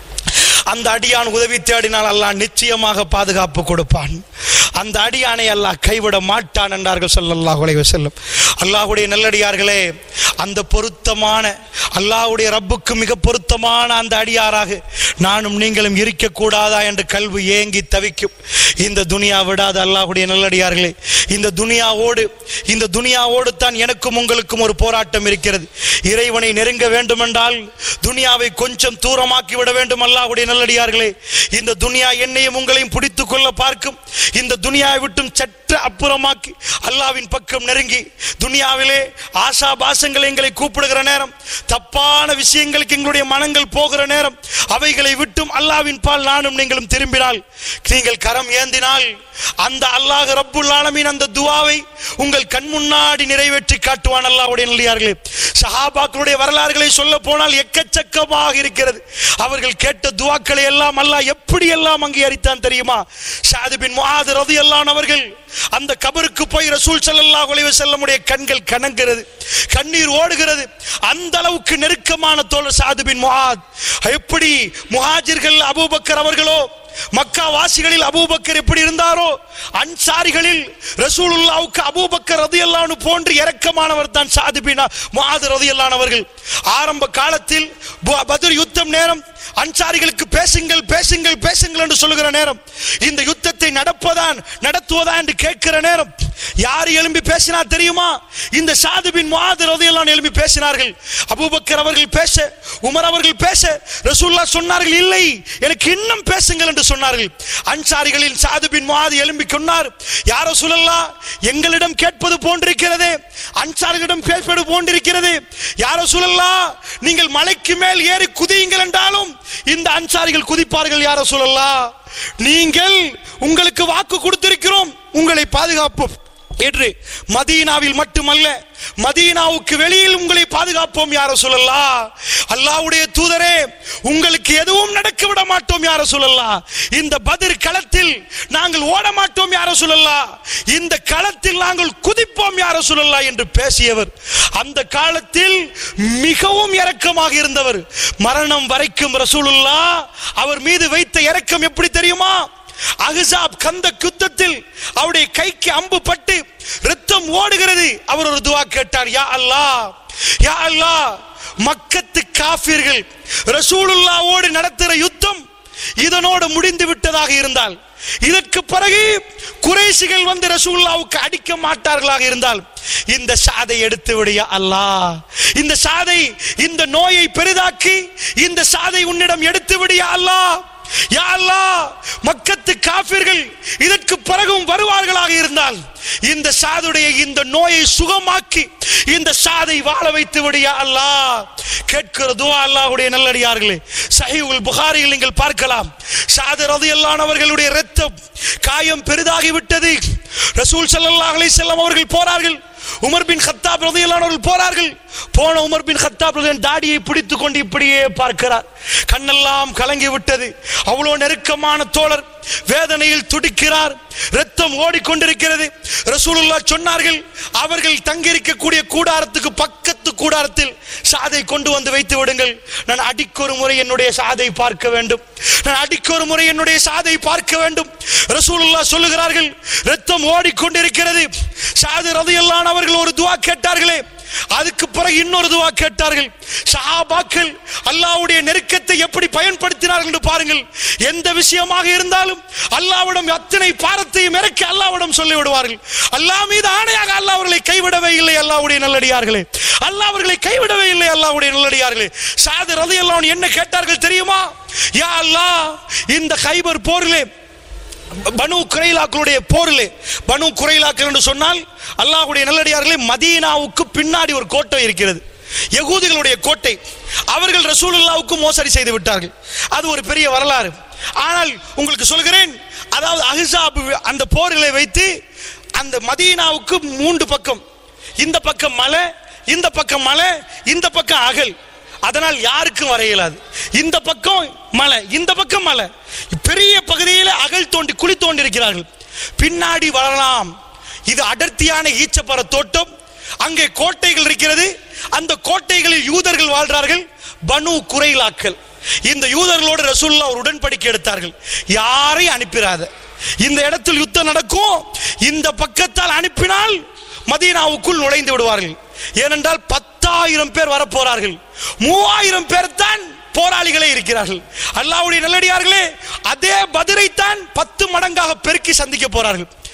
S3: அந்த அடியான் உதவி தேடினால் அல்லாஹ் நிச்சயமாக பாதுகாப்பு கொடுப்பான் அந்த அடியானை அல்லாஹ் கைவிட மாட்டான் என்றார்கள் ஸல்லல்லாஹு அலைஹி வஸல்லம் அல்லாஹ்வுடைய நல்லடியார்களே அந்த பொருத்தமான அல்லாஹ்வுடைய ரப்புக்கு மிக பொருத்தமான அந்த அடியாராக நானும் நீங்களும் இருக்கக்கூடாதா என்று கல்வி ஏங்கி தவிக்கும் இந்த துனியா விடாத அல்லாஹ்வுடைய நல்லடியார்களே இந்த துனியாவோடு இந்த துனியாவோடு தான் எனக்கும் உங்களுக்கும் ஒரு போராட்டம் இருக்கிறது இறைவனை நெருங்க வேண்டுமென்றால் துனியாவை கொஞ்சம் தூரமாக்கி விட வேண்டும் அல்லாஹ்வுடைய நல்லடியார்களே இந்த துனியா என்னையும் உங்களையும் பிடித்துக் கொள்ள பார்க்கும் இந்த துனியாவை விட்டும் சற்று அப்புறமாக்கி அல்லாவின் பக்கம் நெருங்கி துனியாவிலே ஆசா பாசங்கள் எங்களை கூப்பிடுகிற நேரம் தப்பான விஷயங்களுக்கு எங்களுடைய மனங்கள் போகிற நேரம் அவைகளை விட்டும் அல்லாவின் பால் நானும் நீங்களும் திரும்பினால் நீங்கள் கரம் ஏந்தினால் அந்த அல்லாஹ் ரப்புல் ஆலமீன் அந்த துவாவை உங்கள் கண் முன்னாடி நிறைவேற்றி காட்டுவான் அல்லாஹ்வுடைய நல்லியார்களே சஹாபாக்களுடைய வரலாறுகளை சொல்ல போனால் எக்கச்சக்கமாக இருக்கிறது அவர்கள் கேட்ட துவாக்களை எல்லாம் அல்லாஹ் எப்படி எல்லாம் அங்கீகரித்தான் தெரியுமா ஷாது பின் முஆத் ரலியல்லாஹு அவர்கள் அந்த கபருக்கு போய் ரசூல் ஸல்லல்லாஹு அலைஹி வஸல்லமுடைய கண்கள் கனங்கிறது கண்ணீர் ஓடுகிறது அந்த அளவுக்கு நெருக்கமான தோழர் சாது பின் முஆத் எப்படி முஹாஜிர்கள் அபூபக்கர் அவர்களோ மக்கா வாசிகளில் அபூபக்கர் எப்படி இருந்தாரோ அன்சாரிகளில் ரசூலுல்லாவுக்கு அபூபக்கர் ரதியல்லானு போன்று இரக்கமானவர் தான் சாது பின் முஆத் ரதியல்லானவர்கள் ஆரம்ப காலத்தில் ப- பத்ர் யுத்தம் நேரம் அன்சாரிகளுக்கு பேசுங்கள் பேசுங்கள் பேசுங்கள் என்று சொல்லுகிற நேரம் இந்த யுத்தத்தை நடப்பதான் நடத்துவதா என்று கேட்கிற நேரம் யார் எழும்பி பேசினா தெரியுமா இந்த சாதுபின் முஆத் ரலியல்லாஹு எழும்பி பேசினார்கள் அபூபக்கர் அவர்கள் பேச உமர் அவர்கள் பேச ரசூலுல்லாஹ் சொன்னார்கள் இல்லை எனக்கு இன்னும் பேசுங்கள் என்று சொன்னார்கள் அன்சாரிகளின் சாதுபின் முஆத் எழும்பி கொண்டார் யார் ரசூலுல்லாஹ் எங்களிடம் கேட்பது போன்றிருக்கிறதே அன்சாரிகளிடம் கேட்பது போன்றிருக்கிறது யார் ரசூலுல்லாஹ் நீங்கள் மலைக்கு மேல் ஏறி குதியுங்கள் என்றாலும் இந்த அன்சாரிகள் குதிப்பார்கள் யார சொல்லலாம் நீங்கள் உங்களுக்கு வாக்கு கொடுத்திருக்கிறோம் உங்களை பாதுகாப்போம் என்று மதீனாவில் மட்டுமல்ல மதீனாவுக்கு வெளியில் உங்களை பாதுகாப்போம் யார சொல்லலாம் அல்லாஹ்வுடைய தூதரே உங்களுக்கு எதுவும் நடக்க விட மாட்டோம் யார சொல்லலாம் இந்த பதிர் களத்தில் நாங்கள் ஓட மாட்டோம் யார சொல்லலாம் இந்த களத்தில் நாங்கள் குதிப்போம் யார சொல்லலாம் என்று பேசியவர் அந்த காலத்தில் மிகவும் இரக்கமாக இருந்தவர் மரணம் வரைக்கும் ரசூலுல்லா அவர் மீது வைத்த இரக்கம் எப்படி தெரியுமா அஹ்ஸாப் கந்த யுத்தத்தில் அவருடைய கைக்கு அம்பு பட்டு ரத்தம் ஓடுகிறது அவர் ஒரு துவா கேட்டார் யா அல்லாஹ் யா அல்லாஹ் மக்கத்து காஃபிர்கள் ரசூலுல்லாவோடு நடத்துகிற யுத்தம் இதனோடு முடிந்து விட்டதாக இருந்தால் இதற்கு பிறகு குறைசிகள் வந்து ரசூலுல்லாவுக்கு அடிக்க மாட்டார்களாக இருந்தால் இந்த சாதை எடுத்து விடிய அல்லாஹ் இந்த சாதை இந்த நோயை பெரிதாக்கி இந்த சாதை உன்னிடம் எடுத்து விடிய அல்லாஹ் யா அல்லாஹ் மக்கத்து காபிர்கள் இதற்கு பிறகும் வருவார்களாக இருந்தால் இந்த சாதுடைய இந்த நோயை சுகமாக்கி இந்த சாதை வாழ வைத்து விடியா அல்லாஹ் கேட்கிற துவா அல்லாஹ்வுடைய நல்லடியார்களே சஹீஹுல் புகாரியில் நீங்கள் பார்க்கலாம் சாது ரலியல்லாஹு இரத்தம் காயம் பெரிதாகி விட்டது ரசூல் ஸல்லல்லாஹு அலைஹி வஸல்லம் அவர்கள் போறார்கள் உமர் பின் கத்தாப் ரலியல்லாஹு அவர்கள் போறார்கள் போன உமர் பின் கத்தாப் ரலியல்லாஹு தாடியை பிடித்து கொண்டு இப்படியே பார்க்கிறார் கண்ணெல்லாம் கலங்கி விட்டது அவ்வளவு நெருக்கமான தோழர் வேதனையில் துடிக்கிறார் ரத்தம் ஓடிக்கொண்டிருக்கிறது ரசூலுல்லாஹ் சொன்னார்கள் அவர்கள் தங்கியிருக்கக்கூடிய கூடாரத்துக்கு பக்கத்து கூடாரத்தில் சாதை கொண்டு வந்து வைத்து விடுங்கள் நான் அடிக்கொரு முறை என்னுடைய சாதை பார்க்க வேண்டும் நான் அடிக்கொரு முறை என்னுடைய சாதை பார்க்க வேண்டும் ரசூலுல்லாஹ் சொல்லுகிறார்கள் ரத்தம் ஓடிக்கொண்டிருக்கிறது சாது ரதியல்லான் அவர்கள் ஒரு துவா கேட்டார்களே அதுக்கு பிறகு இன்னொரு துவா கேட்டார்கள் சஹாபாக்கள் அல்லாஹ்வுடைய நெருக்கத்தை எப்படி பயன்படுத்தினார்கள் என்று பாருங்கள் எந்த விஷயமாக இருந்தாலும் அல்லாஹ்விடம் அத்தனை பாரத்தையும் இறக்கி அல்லாஹ்விடம் சொல்லி விடுவார்கள் அல்லாஹ் மீது ஆணையாக அல்லாஹ் அவர்களை கைவிடவே இல்லை அல்லாஹ்வுடைய நல்லடியார்களே அல்லாஹ் அவர்களை கைவிடவே இல்லை அல்லாஹ்வுடைய நல்லடியார்களே சாது ரலியல்லாஹு என்ன கேட்டார்கள் தெரியுமா யா அல்லாஹ் இந்த கைபர் போரிலே பனு குறைலாக்களுடைய போரிலே பனு குறைலாக்கள் என்று சொன்னால் அல்லாஹ்வுடைய நல்லடியார்களே மதீனாவுக்கு பின்னாடி ஒரு கோட்டை இருக்கிறது யகூதிகளுடைய கோட்டை அவர்கள் ரசூலுல்லாவுக்கு மோசடி செய்து விட்டார்கள் அது ஒரு பெரிய வரலாறு ஆனால் உங்களுக்கு சொல்கிறேன் அதாவது அஹிசாப் அந்த போர்களை வைத்து அந்த மதீனாவுக்கு மூன்று பக்கம் இந்த பக்கம் மலை இந்த பக்கம் மலை இந்த பக்கம் அகல் அதனால் யாருக்கும் வர இயலாது இந்த பக்கம் மலை இந்த பக்கம் மலை பெரிய பகுதியில் அகல் தோண்டி குழி தோண்டி இருக்கிறார்கள் பின்னாடி வரலாம் இது அடர்த்தியான ஈச்சப்பற தோட்டம் அங்கே கோட்டைகள் இருக்கிறது அந்த கோட்டைகளில் யூதர்கள் வாழ்றார்கள் பனு குறைலாக்கள் இந்த யூதர்களோடு ரசூல்லா ஒரு உடன்படிக்கை எடுத்தார்கள் யாரையும் அனுப்பிடாத இந்த இடத்தில் யுத்தம் நடக்கும் இந்த பக்கத்தால் அனுப்பினால் மதீனாவுக்குள் நுழைந்து விடுவார்கள் ஏனென்றால் பத்தாயிரம் பேர் வரப்போறார்கள் மூவாயிரம் பேர் தான் போராளிகளே இருக்கிறார்கள் அல்லாஹ்வுடைய நல்லடியார்களே அதே பதிரைத்தான் பத்து மடங்காக பெருக்கி சந்திக்க போறார்கள்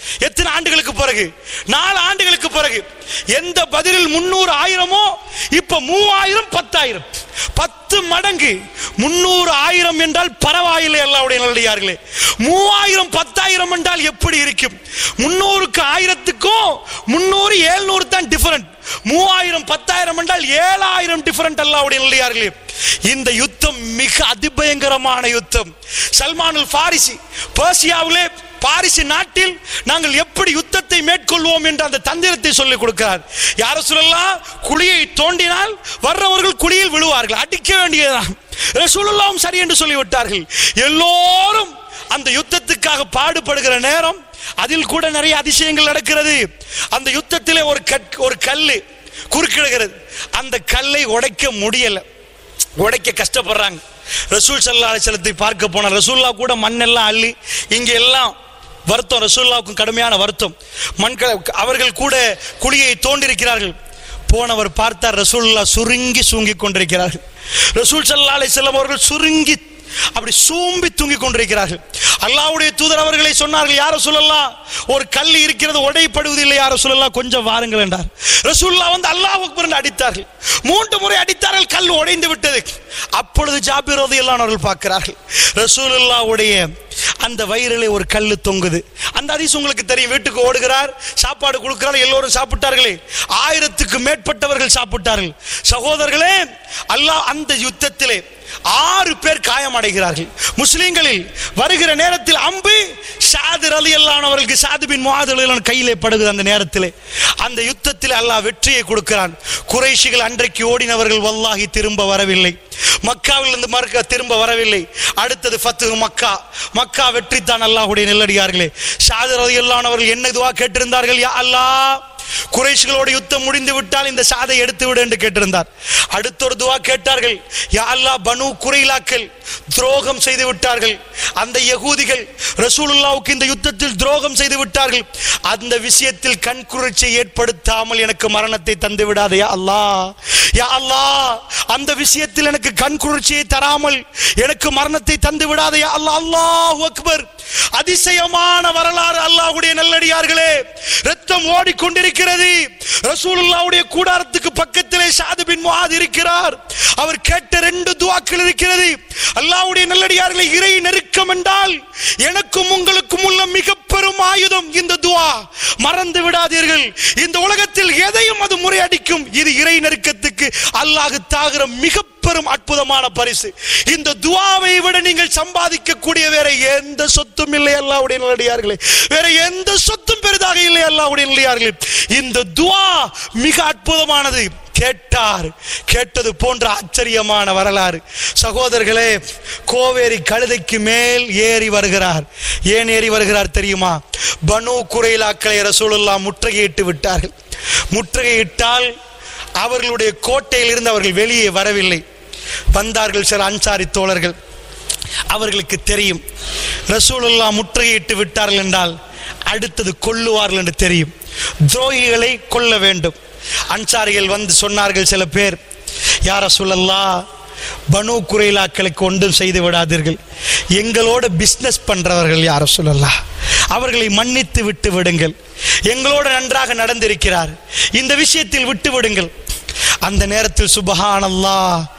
S3: எத்தனை ஆண்டுகளுக்கு பிறகு நாலு ஆண்டுகளுக்கு பிறகு எந்த பதிலில் முன்னூறு ஆயிரமோ இப்ப மூவாயிரம் பத்தாயிரம் பத்து மடங்கு முன்னூறு ஆயிரம் என்றால் பரவாயில்லை அல்லாவுடைய நல்லடியார்களே மூவாயிரம் பத்தாயிரம் என்றால் எப்படி இருக்கும் முன்னூறுக்கு ஆயிரத்துக்கும் முன்னூறு ஏழ்நூறு தான் டிஃபரண்ட் மூவாயிரம் பத்தாயிரம் என்றால் ஏழாயிரம் டிஃபரண்ட் அல்லாவுடைய நல்லடியார்களே இந்த யுத்தம் மிக அதிபயங்கரமான யுத்தம் சல்மானுல் பாரிசி பர்சியாவிலே பாரிசு நாட்டில் நாங்கள் எப்படி யுத்தத்தை மேற்கொள்வோம் என்ற அந்த தந்திரத்தை சொல்லிக் கொடுக்கிறார் யார சொல்லலாம் குழியை தோண்டினால் வர்றவர்கள் குழியில் விழுவார்கள் அடிக்க வேண்டியதுதான் ரசூலுல்லாவும் சரி என்று சொல்லிவிட்டார்கள் எல்லோரும் அந்த யுத்தத்துக்காக பாடுபடுகிற நேரம் அதில் கூட நிறைய அதிசயங்கள் நடக்கிறது அந்த யுத்தத்திலே ஒரு கட் ஒரு கல்லு குறுக்கிடுகிறது அந்த கல்லை உடைக்க முடியல உடைக்க கஷ்டப்படுறாங்க ரசூல் சல்லா அலிசலத்தை பார்க்க போன ரசூல்லா கூட மண்ணெல்லாம் அள்ளி இங்க எல்லாம் வருத்தம் ரசூல்லாவுக்கும் கடுமையான வருத்தம் மண்களை அவர்கள் கூட குழியை தோண்டிருக்கிறார்கள் போனவர் பார்த்தார் ரசூல்லா சுருங்கி சூங்கி கொண்டிருக்கிறார்கள் ரசூல் சல்லா அலிசல்லம் அவர்கள் சுருங்கி அப்படி சூம்பி தூங்கிக் கொண்டிருக்கிறார்கள் அல்லாவுடைய தூதர் அவர்களை சொன்னார்கள் யார சொல்லலாம் ஒரு கல் இருக்கிறது உடைப்படுவதில்லை யார சொல்லலாம் கொஞ்சம் வாருங்கள் என்றார் ரசூல்லா வந்து அல்லாஹ் அக்பர் என்று அடித்தார்கள் மூன்று முறை அடித்தார்கள் கல் உடைந்து விட்டது அப்பொழுது ஜாபிர் எல்லாம் அவர்கள் பார்க்கிறார்கள் ரசூலுல்லாவுடைய அந்த வயிறிலே ஒரு கல்லு தொங்குது அந்த அதிசயம் உங்களுக்கு தெரியும் வீட்டுக்கு ஓடுகிறார் சாப்பாடு கொடுக்கிறார் எல்லோரும் சாப்பிட்டார்களே ஆயிரத்துக்கு மேற்பட்டவர்கள் சாப்பிட்டார்கள் சகோதரர்களே அல்லாஹ் அந்த யுத்தத்திலே ஆறு பேர் காயமடைகிறார்கள் முஸ்லிம்களில் வருகிற நேரத்தில் அம்பு சாது அலி அல்லானவர்களுக்கு சாது பின் முகாது கையிலே படுகுது அந்த நேரத்திலே அந்த யுத்தத்தில் அல்லாஹ் வெற்றியை கொடுக்கிறான் குறைஷிகள் அன்றைக்கு ஓடினவர்கள் வல்லாகி திரும்ப வரவில்லை மக்காவிலிருந்து மறுக்க திரும்ப வரவில்லை அடுத்தது ஃபத்து மக்கா மக்கா வெற்றி தான் அல்லாஹுடைய நெல்லடியார்களே சாது அலி அல்லானவர்கள் என்ன இதுவா கேட்டிருந்தார்கள் யா அல்லாஹ் குறைஷிகளோட யுத்தம் முடிந்து விட்டால் இந்த சாதை எடுத்து விடு என்று கேட்டிருந்தார் அடுத்த ஒரு துவா கேட்டார்கள் யா அல்லாஹ் பனு குறைலாக்கள் துரோகம் செய்து விட்டார்கள் அந்த யகூதிகள் ரசூலுல்லாவுக்கு இந்த யுத்தத்தில் துரோகம் செய்து விட்டார்கள் அந்த விஷயத்தில் கண்குறிச்சை ஏற்படுத்தாமல் எனக்கு மரணத்தை தந்து விடாதே யா அல்லாஹ் யா அல்லாஹ் அந்த விஷயத்தில் எனக்கு கண்குறிச்சியை தராமல் எனக்கு மரணத்தை தந்து விடாதே யா அல்லாஹ் அல்லாஹ் அக்பர் அதிசயமான வரலாறு அல்லாஹ்வுடைய நல்லடியார்களே ரத்தம் ஓடிக்கொண்டிருக்கிறது ரசூலுல்லாவுடைய கூடாரத்துக்கு பக்கத்திலே சாது பின் முஆத் இருக்கிறார் அவர் கேட்ட ரெண்டு துவாக்கள் இருக்கிறது அல்லாஹ்வுடைய நல்லடியார்களை இறை நெருக்கம் என்றால் எனக்கும் உங்களுக்கும் உள்ள மிக பெரும் ஆயுதம் இந்த துவா மறந்து விடாதீர்கள் இந்த உலகத்தில் எதையும் அது முறையடிக்கும் இது இறை நெருக்கத்துக்கு அல்லாஹ் தாகிற மிக பெரும் அற்புதமான பரிசு இந்த துவாவை விட நீங்கள் சம்பாதிக்க கூடிய வேற எந்த சொத்தும் இல்லை அல்லாவுடைய நல்லடியார்களே வேற எந்த சொத்தும் பெரிதாக இல்லை அல்லாவுடைய நல்லடியார்களே இந்த துவா மிக அற்புதமானது கேட்டார் கேட்டது போன்ற ஆச்சரியமான வரலாறு சகோதரர்களே கோவேரி கழுதைக்கு மேல் ஏறி வருகிறார் ஏன் ஏறி வருகிறார் தெரியுமா பனு குறைலாக்களை ரசூலுல்லா முற்றுகையிட்டு விட்டார்கள் முற்றுகையிட்டால் அவர்களுடைய கோட்டையில் இருந்து அவர்கள் வெளியே வரவில்லை வந்தார்கள் சில அன்சாரி தோழர்கள் அவர்களுக்கு தெரியும் ரசூலுல்லா முற்றுகையிட்டு விட்டார்கள் என்றால் அடுத்தது கொல்லுவார்கள் என்று தெரியும் துரோகிகளை கொல்ல வேண்டும் அன்சாரிகள் வந்து சொன்னார்கள் சில பேர் யார சொல்லல்லா பனு குறைலாக்களுக்கு ஒன்றும் செய்து விடாதீர்கள் எங்களோட பிஸ்னஸ் பண்றவர்கள் யார சொல்லலாம் அவர்களை மன்னித்து விட்டு விடுங்கள் எங்களோடு நன்றாக நடந்திருக்கிறார் இந்த விஷயத்தில் விட்டு விடுங்கள் அந்த நேரத்தில் சுபஹானல்லா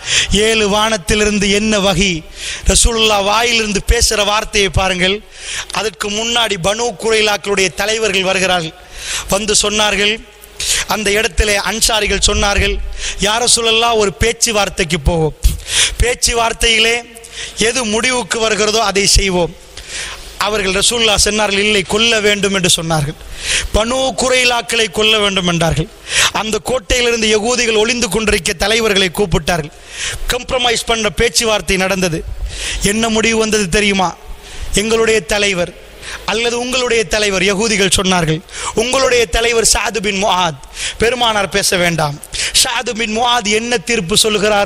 S3: ஏழு வானத்திலிருந்து என்ன வகை ரசூலுல்லா வாயிலிருந்து பேசுகிற வார்த்தையை பாருங்கள் அதற்கு முன்னாடி பனு குறைலாக்களுடைய தலைவர்கள் வருகிறார்கள் வந்து சொன்னார்கள் அந்த இடத்திலே அன்சாரிகள் சொன்னார்கள் யார சொல்லலாம் ஒரு பேச்சுவார்த்தைக்கு போவோம் பேச்சுவார்த்தையிலே எது முடிவுக்கு வருகிறதோ அதை செய்வோம் அவர்கள் ரசூல்லா சொன்னார்கள் இல்லை கொல்ல வேண்டும் என்று சொன்னார்கள் பனு குறைலாக்களை கொல்ல வேண்டும் என்றார்கள் அந்த கோட்டையிலிருந்து யகூதிகள் ஒளிந்து கொண்டிருக்க தலைவர்களை கூப்பிட்டார்கள் கம்ப்ரமைஸ் பண்ண பேச்சுவார்த்தை நடந்தது என்ன முடிவு வந்தது தெரியுமா எங்களுடைய தலைவர் அல்லது உங்களுடைய தலைவர் யகூதிகள் சொன்னார்கள் உங்களுடைய தலைவர் சாது பின் முஆத் பெருமானார் பேச வேண்டாம் சாது பின் முஆத் என்ன தீர்ப்பு சொல்கிறாரோ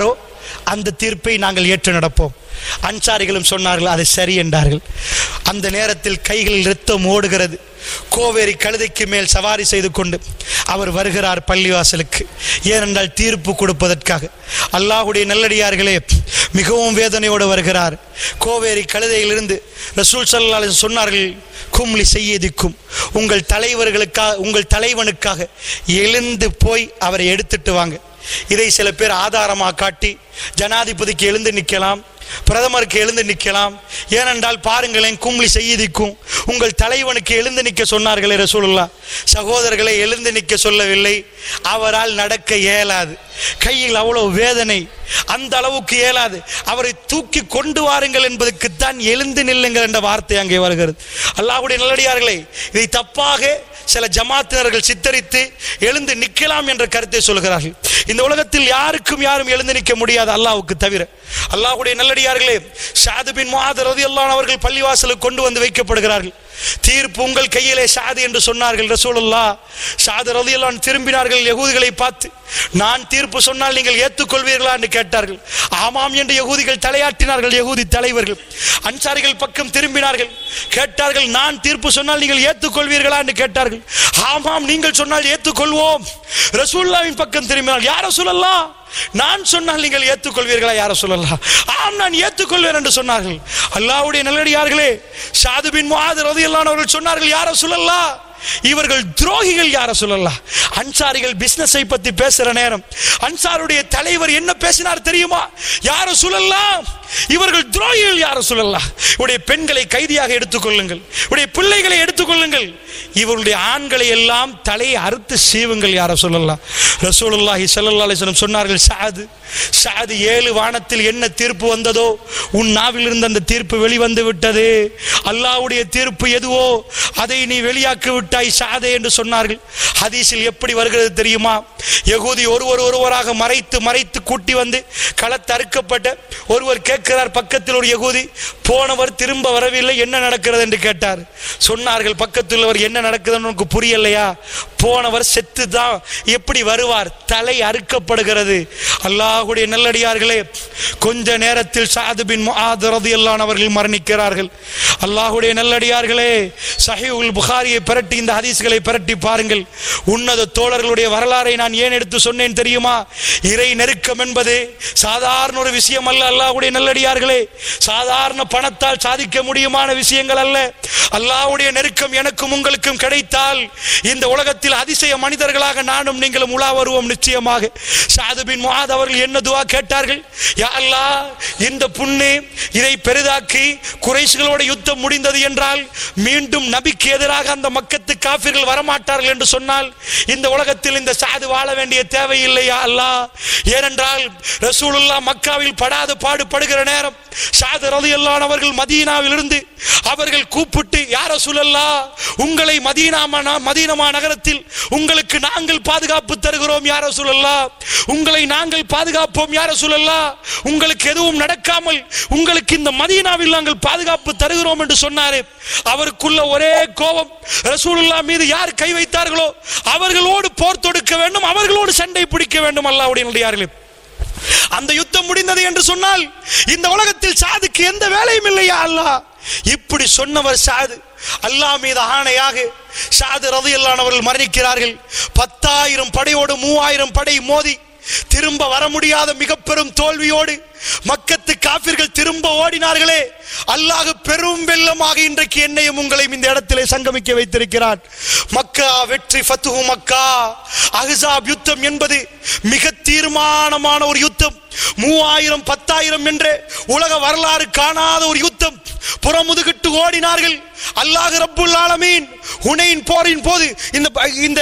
S3: அந்த தீர்ப்பை நாங்கள் ஏற்று நடப்போம் அன்சாரிகளும் சொன்னார்கள் அது சரி என்றார்கள் அந்த நேரத்தில் கைகளில் இரத்தம் ஓடுகிறது கோவேரி கழுதைக்கு மேல் சவாரி செய்து கொண்டு அவர் வருகிறார் பள்ளிவாசலுக்கு ஏனென்றால் தீர்ப்பு கொடுப்பதற்காக அல்லாஹுடைய நல்லடியார்களே மிகவும் வேதனையோடு வருகிறார் கோவேரி கழுதையிலிருந்து ரசூல் சல்லா அலைஹி சொன்னார்கள் கும்லி செய்யதிக்கும் உங்கள் தலைவர்களுக்காக உங்கள் தலைவனுக்காக எழுந்து போய் அவரை எடுத்துட்டு வாங்க இதை சில பேர் ஆதாரமாக காட்டி ஜனாதிபதிக்கு எழுந்து நிற்கலாம் பிரதமருக்கு எழுந்து நிற்கலாம் ஏனென்றால் பாருங்களேன் கும்ளி செய்திக்கும் உங்கள் தலைவனுக்கு எழுந்து நிற்க சொன்னார்களே ரசூலுல்லா சகோதரர்களை எழுந்து நிற்க சொல்லவில்லை அவரால் நடக்க இயலாது கையில் அவ்வளவு வேதனை அந்த அளவுக்கு இயலாது அவரை தூக்கி கொண்டு வாருங்கள் என்பதற்குத்தான் எழுந்து நில்லுங்கள் என்ற வார்த்தை அங்கே வருகிறது அல்லாஹ்வுடைய நல்லடியார்களே இதை தப்பாக சில ஜமாத்தினர்கள் சித்தரித்து எழுந்து நிற்கலாம் என்ற கருத்தை சொல்கிறார்கள் இந்த உலகத்தில் யாருக்கும் யாரும் எழுந்து நிற்க முடியாது அல்லாஹ்வுக்கு தவிர அல்லாஹ்வுடைய நல்லடியார்களே ஷாது பின் முஆத் ரலியல்லாஹு அவர்கள் பள்ளிவாசலுக்கு கொண்டு வந்து வைக்கப்படுகிறார்கள் தீர்ப்பு உங்கள் கையிலே ஷாது என்று சொன்னார்கள் ரசூலுல்லாஹ் ஷாது ரலியல்லாஹு திரும்பினார்கள் யகூதிகளை பார்த்து நான் தீர்ப்பு சொன்னால் நீங்கள் ஏற்றுக்கொள்வீர்களா என்று கேட்டார்கள் ஆமாம் என்று யகூதிகள் தலையாட்டினார்கள் யகூதி தலைவர்கள் அன்சாரிகள் பக்கம் திரும்பினார்கள் கேட்டார்கள் நான் தீர்ப்பு சொன்னால் நீங்கள் ஏற்றுக்கொள்வீர்களா என்று கேட்டார்கள் ஆமாம் நீங்கள் சொன்னால் ஏற்றுக்கொள்வோம் ரசூல்லாவின் பக்கம் திரும்பினார்கள் யார சொல்லலாம் நான் சொன்னால் நீங்கள் ஏற்றுக்கொள்வீர்களா யார சொல்லலாம் ஆம் நான் ஏற்றுக்கொள்வேன் என்று சொன்னார்கள் அல்லாஹ்வுடைய நல்லடியார்களே ஷாது பின் முஆத் ரலியல்லாஹு அவர்கள் சொன்னார்கள் யார சொல்லலாம் இவர்கள் துரோகிகள் யார சொல்லலாம் அன்சாரிகள் பிசினஸை பத்தி பேசுற நேரம் அன்சாருடைய தலைவர் என்ன பேசினார் தெரியுமா யார சொல்லலாம் இவர்கள் துரோகிகள் யார சொல்லலாம் உடைய பெண்களை கைதியாக எடுத்துக்கொள்ளுங்கள் உடைய பிள்ளைகளை எடுத்துக்கொள்ளுங்கள் இவருடைய ஆண்களை எல்லாம் தலையை அறுத்து சீவுங்கள் யார சொல்லலாம் ரசூலுல்லாஹி ஸல்லல்லாஹு அலைஹி வஸல்லம் சொன்னார்கள் சாது சாது ஏழு வானத்தில் என்ன தீர்ப்பு வந்ததோ உன் நாவில் இருந்து அந்த தீர்ப்பு வெளிவந்து விட்டது அல்லாஹ்வுடைய தீர்ப்பு எதுவோ அதை நீ வெளியாக்கி விட்டாய் சாதே என்று சொன்னார்கள் ஹதீஸில் எப்படி வருகிறது தெரியுமா யகூதி ஒருவர் ஒருவராக மறைத்து மறைத்து கூட்டி வந்து களத்தறுக்கப்பட்ட ஒருவர் கேட்கிறார் பக்கத்தில் ஒரு யகூதி போனவர் திரும்ப வரவில்லை என்ன நடக்கிறது என்று கேட்டார் சொன்னார்கள் பக்கத்தில் உள்ளவர் என்ன நடக்குதுன்னு உனக்கு புரியலையா போனவர் செத்து தான் எப்படி வருவார் தலை அறுக்கப்படுகிறது அல்லாஹ்வுடைய நல்லடியார்களே கொஞ்ச நேரத்தில் சாது பின் முஆத் ரலியல்லாஹு அவர்கள் மரணிக்கிறார்கள் அல்லாஹ்வுடைய நல்லடியார்களே சஹீஹுல் புகாரியை பிரட்டி இந்த ஹதீஸ்களை பிரட்டி பாருங்கள் உன்னத தோழர்களுடைய வரலாறை நான் ஏன் எடுத்து சொன்னேன் தெரியுமா இறை நெருக்கம் என்பது சாதாரண ஒரு விஷயம் அல்ல அல்லாஹ்வுடைய நல்லடியார்களே சாதாரண பணத்தால் சாதிக்க முடியுமான விஷயங்கள் அல்ல அல்லாஹ்வுடைய நெருக்கம் எனக்கும் உங்களுக்கும் கிடைத்தால் இந்த உலகத்தில் அதிசய மனிதர்களாக நானும் நீங்களும் உலா வருவோம் நிச்சயமாக சாது பின் முஆத் அவர்கள் என்ன துவா கேட்டார்கள் யா அல்லாஹ் இந்த புண்ணு இதை பெரிதாக்கி குறைசுகளோட யுத்தம் முடிந்தது என்றால் மீண்டும் நபிக்கு எதிராக அந்த மக்கத்து காபிர்கள் வரமாட்டார்கள் என்று சொன்னால் இந்த உலகத்தில் இந்த சாது வாழ வேண்டிய தேவையில்லையா அல்லாஹ் ஏனென்றால் ரசூலுல்லாஹ் மக்காவில் படாத பாடுபடுகிற நேரம் சாது ரலியல்லாஹு அவர்கள் மதீனாவில் இருந்து அவர்கள் கூப்பிட்டு யார சொல்லல்லா உங்களை மதீனா மன- மதீனமா நகரத்தில் உங்களுக்கு நாங்கள் பாதுகாப்பு தருகிறோம் யார சொல்லல்லா உங்களை நாங்கள் பாதுகாப்போம் யார சொல்லல்லா உங்களுக்கு எதுவும் நடக்காமல் உங்களுக்கு இந்த மதீனாவில் நாங்கள் பாதுகாப்பு தருகிறோம் என்று சொன்னாரே அவருக்குள்ள ஒரே கோபம் ரசூலுல்லா மீது யார் கை வைத்தார்களோ அவர்களோடு போர் தொடுக்க வேண்டும் அவர்களோடு சண்டை பிடிக்க வேண்டும் அல்லாஹ்வுடைய நல்லடியார்களே அந்த யுத்தம் முடிந்தது என்று சொன்னால் இந்த உலகத்தில் சாதுக்கு எந்த வேலையும் இல்லையா அல்லாஹ் இப்படி சொன்னவர் சாது அல்லாஹ் மீது ஆணையாக சாது ரதியல்லானவர்கள் மரணிக்கிறார்கள் பத்தாயிரம் படையோடு மூவாயிரம் படை மோதி திரும்ப வர முடியாத மிக பெரும் தோல்வியோடு மக்கத்து காபிர்கள் திரும்ப ஓடினார்களே அல்லாஹ் பெரும் வெள்ளமாக இன்றைக்கு என்னையும் உங்களையும் இந்த இடத்திலே சங்கமிக்க வைத்திருக்கிறான் மக்கா வெற்றி ஃபத்துஹு மக்கா அஹ்ஸாப் யுத்தம் என்பது மிக தீர்மானமான ஒரு யுத்தம் மூவாயிரம் பத்தாயிரம் என்று உலக வரலாறு காணாத ஒரு யுத்தம் புறமுதுகிட்டு ஓடினார்கள் அல்லாஹ் ரப்புல் ஆலமீன் ஹுனைன் போரின் போது இந்த இந்த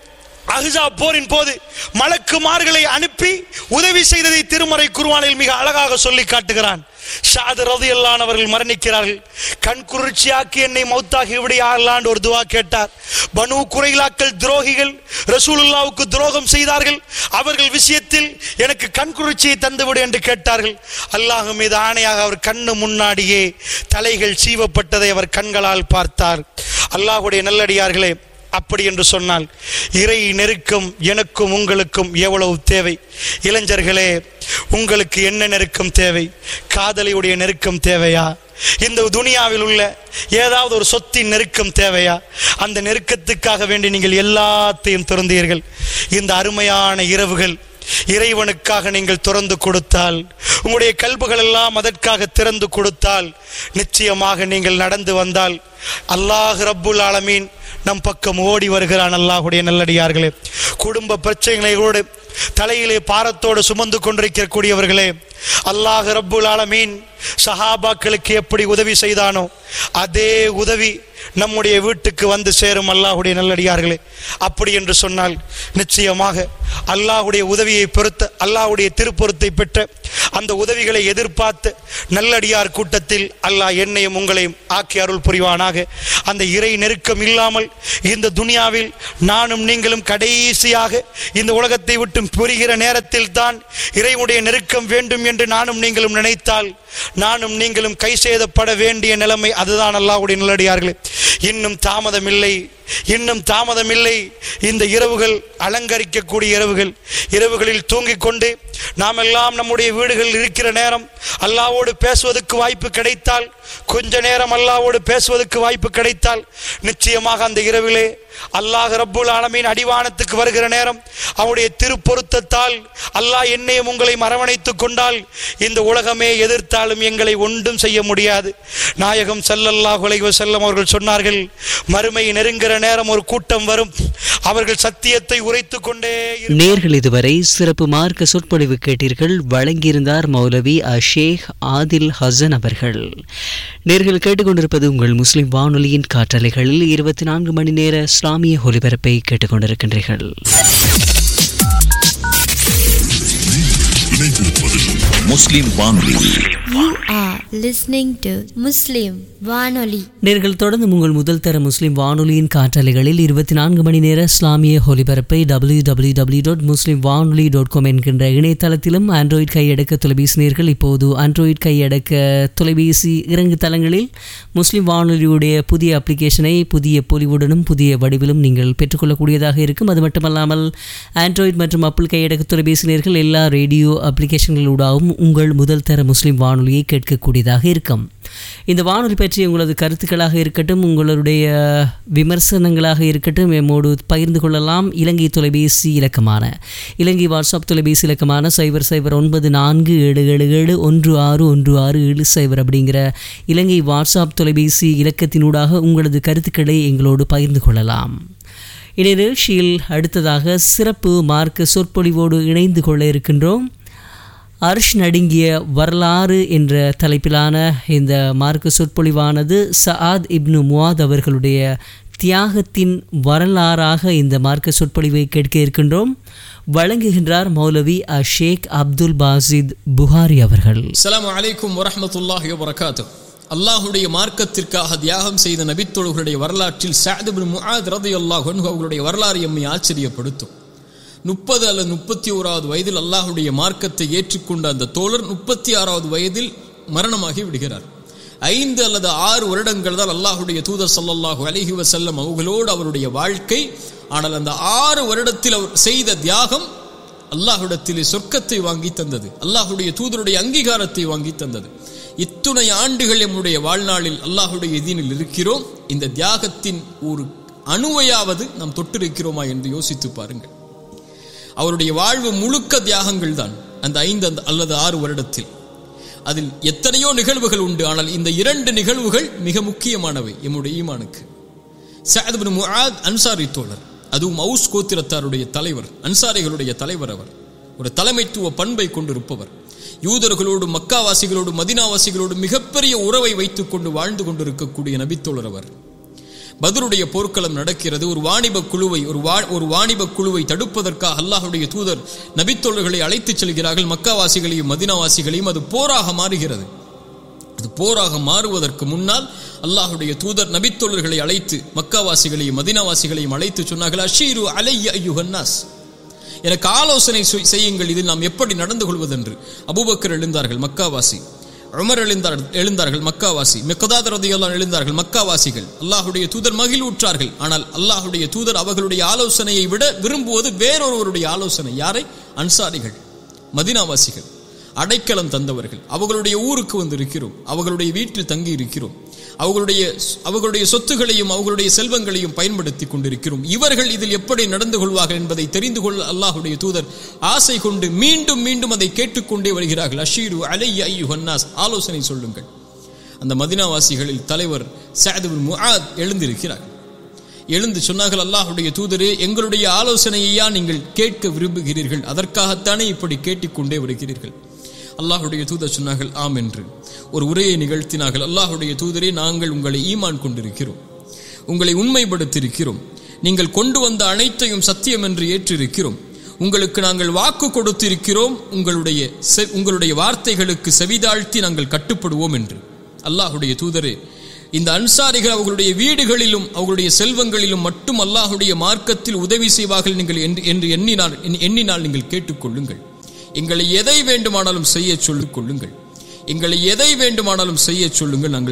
S3: அஹ்ஸா போரின் போது மலக்குமார்களை அனுப்பி உதவி செய்ததை திருமறை குருவானில் மிக அழகாக சொல்லி காட்டுகிறான் ஷாது ரதியல்லான் அவர்கள் மரணிக்கிறார்கள் கண் குளிர்ச்சியாக்கி என்னை மௌத்தாகி விடையாகலான்னு ஒரு துவா கேட்டார் பனு குறைலாக்கள் துரோகிகள் ரசூலுல்லாவுக்கு துரோகம் செய்தார்கள் அவர்கள் விஷயத்தில் எனக்கு கண் குளிர்ச்சியை தந்துவிடு என்று கேட்டார்கள் அல்லாஹ் மீது ஆணையாக அவர் கண்ணு முன்னாடியே தலைகள் சீவப்பட்டதை அவர் கண்களால் பார்த்தார் அல்லாஹ்வுடைய நல்லடியார்களே அப்படி என்று சொன்னால் இறை நெருக்கம் எனக்கும் உங்களுக்கும் எவ்வளவு தேவை இளைஞர்களே உங்களுக்கு என்ன நெருக்கம் தேவை காதலியுடைய நெருக்கம் தேவையா இந்த துனியாவில் உள்ள ஏதாவது ஒரு சொத்தின் நெருக்கம் தேவையா அந்த நெருக்கத்துக்காக வேண்டி நீங்கள் எல்லாத்தையும் திறந்தீர்கள் இந்த அருமையான இரவுகள் இறைவனுக்காக நீங்கள் திறந்து கொடுத்தால் உங்களுடைய கல்புகள் எல்லாம் அதற்காக திறந்து கொடுத்தால் நிச்சயமாக நீங்கள் நடந்து வந்தால் அல்லாஹ் ரப்புல் ஆலமீன் நம் பக்கம் ஓடி வருகிறான் அல்லாஹுடைய நல்லடியார்களே குடும்ப பிரச்சனைகளோடு தலையிலே பாரத்தோடு சுமந்து கொண்டிருக்கக்கூடியவர்களே அல்லாஹ் ரப்புல் ஆலமீன் சஹாபாக்களுக்கு எப்படி உதவி செய்தானோ அதே உதவி நம்முடைய வீட்டுக்கு வந்து சேரும் அல்லாஹுடைய நல்லடியார்களே அப்படி என்று சொன்னால் நிச்சயமாக அல்லாஹுடைய உதவியை பொறுத்த அல்லாஹுடைய திருப்பொருத்தை பெற்ற அந்த உதவிகளை எதிர்பார்த்து நல்லடியார் கூட்டத்தில் அல்லாஹ் என்னையும் உங்களையும் ஆக்கி அருள் புரிவானாக அந்த இறை நெருக்கம் இல்லாமல் இந்த துனியாவில் நானும் நீங்களும் கடைசியாக இந்த உலகத்தை விட்டு புரிகிற நேரத்தில் தான் இறைவனுடைய நெருக்கம் வேண்டும் என்று நானும் நீங்களும் நினைத்தால் நானும் நீங்களும் கை செய்தப்பட வேண்டிய நிலைமை அதுதான் அல்லாஹ்வுடைய நல்லடியார்களே இன்னும் தாமதமில்லை இன்னும் தாமதமில்லை இந்த இரவுகள் அலங்கரிக்கக்கூடிய இரவுகள் இரவுகளில் தூங்கிக் கொண்டு நாம் எல்லாம் நம்முடைய வீடுகளில் இருக்கிற நேரம் அல்லாவோடு பேசுவதற்கு வாய்ப்பு கிடைத்தால் கொஞ்ச நேரம் அல்லாவோடு பேசுவதற்கு வாய்ப்பு கிடைத்தால் நிச்சயமாக அந்த இரவிலே அல்லாஹ் ரப்புல் ஆலமீன் அடிவானத்துக்கு வருகிற நேரம் அவருடைய திருப்பொருத்தத்தால் அல்லாஹ் என்னையும் உங்களையும் அரவணைத்துக் கொண்டால் இந்த உலகமே எதிர்த்தாலும் எங்களை ஒன்றும் செய்ய முடியாது நாயகம் ஸல்லல்லாஹு அலைஹி வஸல்லம் அவர்கள் சொன்னார்கள் மறுமை நெருங்குகிற நேரம் ஒரு கூட்டம் வரும் அவர்கள் சத்தியத்தை உரைத்துக் கொண்டே இரு-
S1: நேர்கள் இதுவரை சிறப்பு மார்க்க சொற்பொழிவு கேட்டீர்கள் வழங்கியிருந்தார் மௌலவி அஷேக் ஆதில் ஹசன் அவர்கள் நேர்கள் கேட்டுக்கொண்டிருப்பது உங்கள் முஸ்லிம் வானொலியின் காற்றலைகளில் இருபத்தி நான்கு மணி நேர இஸ்லாமிய ஒலிபரப்பை கேட்டுக்கொண்டிருக்கின்றீர்கள்
S6: முஸ்லிம் வானொலி
S4: You are listening to Muslim Vanoli.
S1: நேர்கள் தொடர்ந்து உங்கள் முதல் தர முஸ்லிம் வானொலியின் காற்றலைகளில் இருபத்தி நான்கு மணி நேர இஸ்லாமிய ஒலிபரப்பை W W W dot muslim Vanoli dot com என்கின்ற இணையதளத்திலும் ஆண்ட்ராய்ட் கையடக்க தொலைபேசி நேர்கள் இப்போது ஆண்ட்ராய்ட் கையடக்க தொலைபேசி இறங்கு தளங்களில் முஸ்லிம் வானொலியுடைய புதிய அப்ளிகேஷனை புதிய பொலிவுடனும் புதிய வடிவிலும் நீங்கள் பெற்றுக்கொள்ளக்கூடியதாக இருக்கும் அது மட்டுமல்லாமல் ஆண்ட்ராய்ட் மற்றும் அப்பிள் கையடக்க தொலைபேசி நேர்கள் எல்லா ரேடியோ அப்ளிகேஷன்களூடாகவும் உங்கள் முதல் தர முஸ்லிம் வானொலியை கேட்கக்கூடியதாக இருக்கும் இந்த வானொலி பற்றி உங்களது கருத்துக்களாக இருக்கட்டும் உங்களுடைய விமர்சனங்களாக இருக்கட்டும் எம்மோடு பகிர்ந்து கொள்ளலாம் இலங்கை தொலைபேசி இலக்கமான இலங்கை வாட்ஸ்அப் தொலைபேசி இலக்கமான சைபர் சைபர் ஒன்பது நான்கு ஏழு ஏழு ஏழு ஒன்று ஆறு ஒன்று ஆறு ஏழு சைபர் அப்படிங்கிற இலங்கை வாட்ஸ்அப் தொலைபேசி இலக்கத்தினூடாக உங்களது கருத்துக்களை எங்களோடு பகிர்ந்து கொள்ளலாம் இந்நிகழ்ச்சியில் அடுத்ததாக சிறப்பு மார்க்க சொற்பொழிவோடு இணைந்து கொள்ள இருக்கின்றோம் அர்ஷ் நடுங்கிய வரலாறு என்ற தலைப்பிலான இந்த மார்க்க சொற்பொழிவானது சஆத் இப்னு முவாத் அவர்களுடைய தியாகத்தின் வரலாறாக இந்த மார்க்க சொற்பொழிவை கேட்க இருக்கின்றோம் வழங்குகின்றார் மௌலவி அஷேக் அப்துல் பாசித் புகாரி அவர்கள்
S7: அஸ்ஸலாமு அலைக்கும் வரஹ்மத்துல்லாஹி வபரகாத்து அல்லாஹுடைய மார்க்கத்திற்காக தியாகம் செய்த நபித்தோழர்களுடைய வரலாற்றில் சஅத் இப்னு முஆத் ரலியல்லாஹு அன்ஹு அவர்களுடைய வரலாறு எம்மை ஆச்சரியப்படுத்தும் முப்பது அல்லது முப்பத்தி ஓராவது வயதில் அல்லாஹுடைய மார்க்கத்தை ஏற்றுக்கொண்ட அந்த தோழர் முப்பத்தி ஆறாவது வயதில் மரணமாகி விடுகிறார் ஐந்து அல்லது ஆறு வருடங்கள் தான் அல்லாஹுடைய தூதர் ஸல்லல்லாஹு அலைஹி வஸல்லம் அவர்களோடு அவருடைய வாழ்க்கை ஆனால் அந்த ஆறு வருடத்தில் அவர் செய்த தியாகம் அல்லாஹ்விடத்திலே சொர்க்கத்தை வாங்கி தந்தது அல்லாஹுடைய தூதருடைய அங்கீகாரத்தை வாங்கி தந்தது இத்துணை ஆண்டுகள் நம்முடைய வாழ்நாளில் அல்லாஹுடைய எதினில் இருக்கிறோம் இந்த தியாகத்தின் ஒரு அணுவையாவது நாம் தொட்டிருக்கிறோமா என்று யோசித்து பாருங்கள் அவருடைய வாழ்வு முழுக்க தியாகங்கள் தான் அந்த ஐந்து அந்த- அல்லது ஆறு வருடத்தில் அதில் எத்தனையோ நிகழ்வுகள் உண்டு ஆனால் இந்த இரண்டு நிகழ்வுகள் மிக முக்கியமானவை எம்முடைய ஈமானுக்கு சஅத் பின் முஆத் அன்சாரி தோழர் அதுவும் அவுஸ் கோத்திரத்தாருடைய தலைவர் அன்சாரிகளுடைய தலைவர் அவர் ஒரு தலைமைத்துவ பண்பை கொண்டிருப்பவர் யூதர்களோடு மக்காவாசிகளோடு மதினாவாசிகளோடு மிகப்பெரிய உறவை வைத்துக் கொண்டு வாழ்ந்து கொண்டிருக்கக்கூடிய நபித்தோழர் அவர் பதருடைய போர்க்களம் நடக்கிறது ஒரு வாணிப குழுவை ஒரு வா ஒரு வாணிப குழுவை தடுப்பதற்காக அல்லாஹுடைய தூதர் நபித்தோழர்களை அழைத்துச் செல்கிறார்கள் மக்காவாசிகளையும் மதினாவாசிகளையும் அது போராக மாறுகிறது அது போராக மாறுவதற்கு முன்னால் அல்லாஹுடைய தூதர் நபித்தோழர்களை அழைத்து மக்காவாசிகளையும் மதினாவாசிகளையும் அழைத்து சொன்னார்கள் அஷீரு அலைய ஐயுஹன்னாஸ் எனக்கு ஆலோசனை செய்- செய்யுங்கள் இதில் நாம் எப்படி நடந்து கொள்வதென்று அபூபக்கர் எழுந்தார்கள் மக்காவாசி உமர் எழுந்தார் எழுந்தார்கள் மக்காவாசி மெக்கதாத் ரதியெல்லாம் எழுந்தார்கள் மக்காவாசிகள் அல்லாஹுடைய தூதர் மகிழ்வுற்றார்கள் ஆனால் அல்லாஹுடைய தூதர் அவர்களுடைய ஆலோசனையை விட விரும்புவது வேறொருவருடைய ஆலோசனை யாரை அன்சாரிகள் மதினாவாசிகள் அடைக்கலம் தந்தவர்கள் அவர்களுடைய ஊருக்கு வந்து இருக்கிறோம் அவர்களுடைய வீட்டில் தங்கி இருக்கிறோம் அவர்களுடைய அவர்களுடைய சொத்துகளையும் அவர்களுடைய செல்வங்களையும் பயன்படுத்தி கொண்டிருக்கிறோம் இவர்கள் இதில் எப்படி நடந்து கொள்வார்கள் என்பதை தெரிந்து கொள்ள அல்லாஹுடைய தூதர் ஆசை கொண்டு மீண்டும் மீண்டும் அதை கேட்டுக்கொண்டே வருகிறார்கள் அஷீரு அலை ஐயுஹன்னாஸ் ஆலோசனை சொல்லுங்கள் அந்த மதினாவாசிகளில் தலைவர் சாதுபின் முஆத் எழுந்திருக்கிறார் எழுந்து சொன்னார்கள் அல்லாஹுடைய தூதரே எங்களுடைய ஆலோசனையையா நீங்கள் கேட்க விரும்புகிறீர்கள் அதற்காகத்தானே இப்படி கேட்டுக்கொண்டே வருகிறீர்கள் அல்லாஹுடைய தூதர் சொன்னார்கள் ஆம் என்று ஒரு உரையை நிகழ்த்தினார்கள் அல்லாஹுடைய தூதரே நாங்கள் உங்களை ஈமான் கொண்டிருக்கிறோம் உங்களை உண்மைப்படுத்தியிருக்கிறோம் நீங்கள் கொண்டு வந்த அனைத்தையும் சத்தியம் என்று ஏற்றிருக்கிறோம் உங்களுக்கு நாங்கள் வாக்கு கொடுத்திருக்கிறோம் உங்களுடைய செ- உங்களுடைய வார்த்தைகளுக்கு செவிதாழ்த்தி நாங்கள் கட்டுப்படுவோம் என்று அல்லாஹுடைய தூதரே இந்த அன்சாரிகள் அவர்களுடைய வீடுகளிலும் அவர்களுடைய செல்வங்களிலும் மட்டும் அல்லாஹுடைய மார்க்கத்தில் உதவி செய்வார்கள் நீங்கள் என்று என்று எண்ணினால் எண்ணினால் நீங்கள் கேட்டுக்கொள்ளுங்கள் எங்களை எதை வேண்டுமானாலும் செய்ய சொல்லிக் கொள்ளுங்கள் எங்களை எதை வேண்டுமானாலும் செய்ய சொல்லுங்கள் நாங்கள்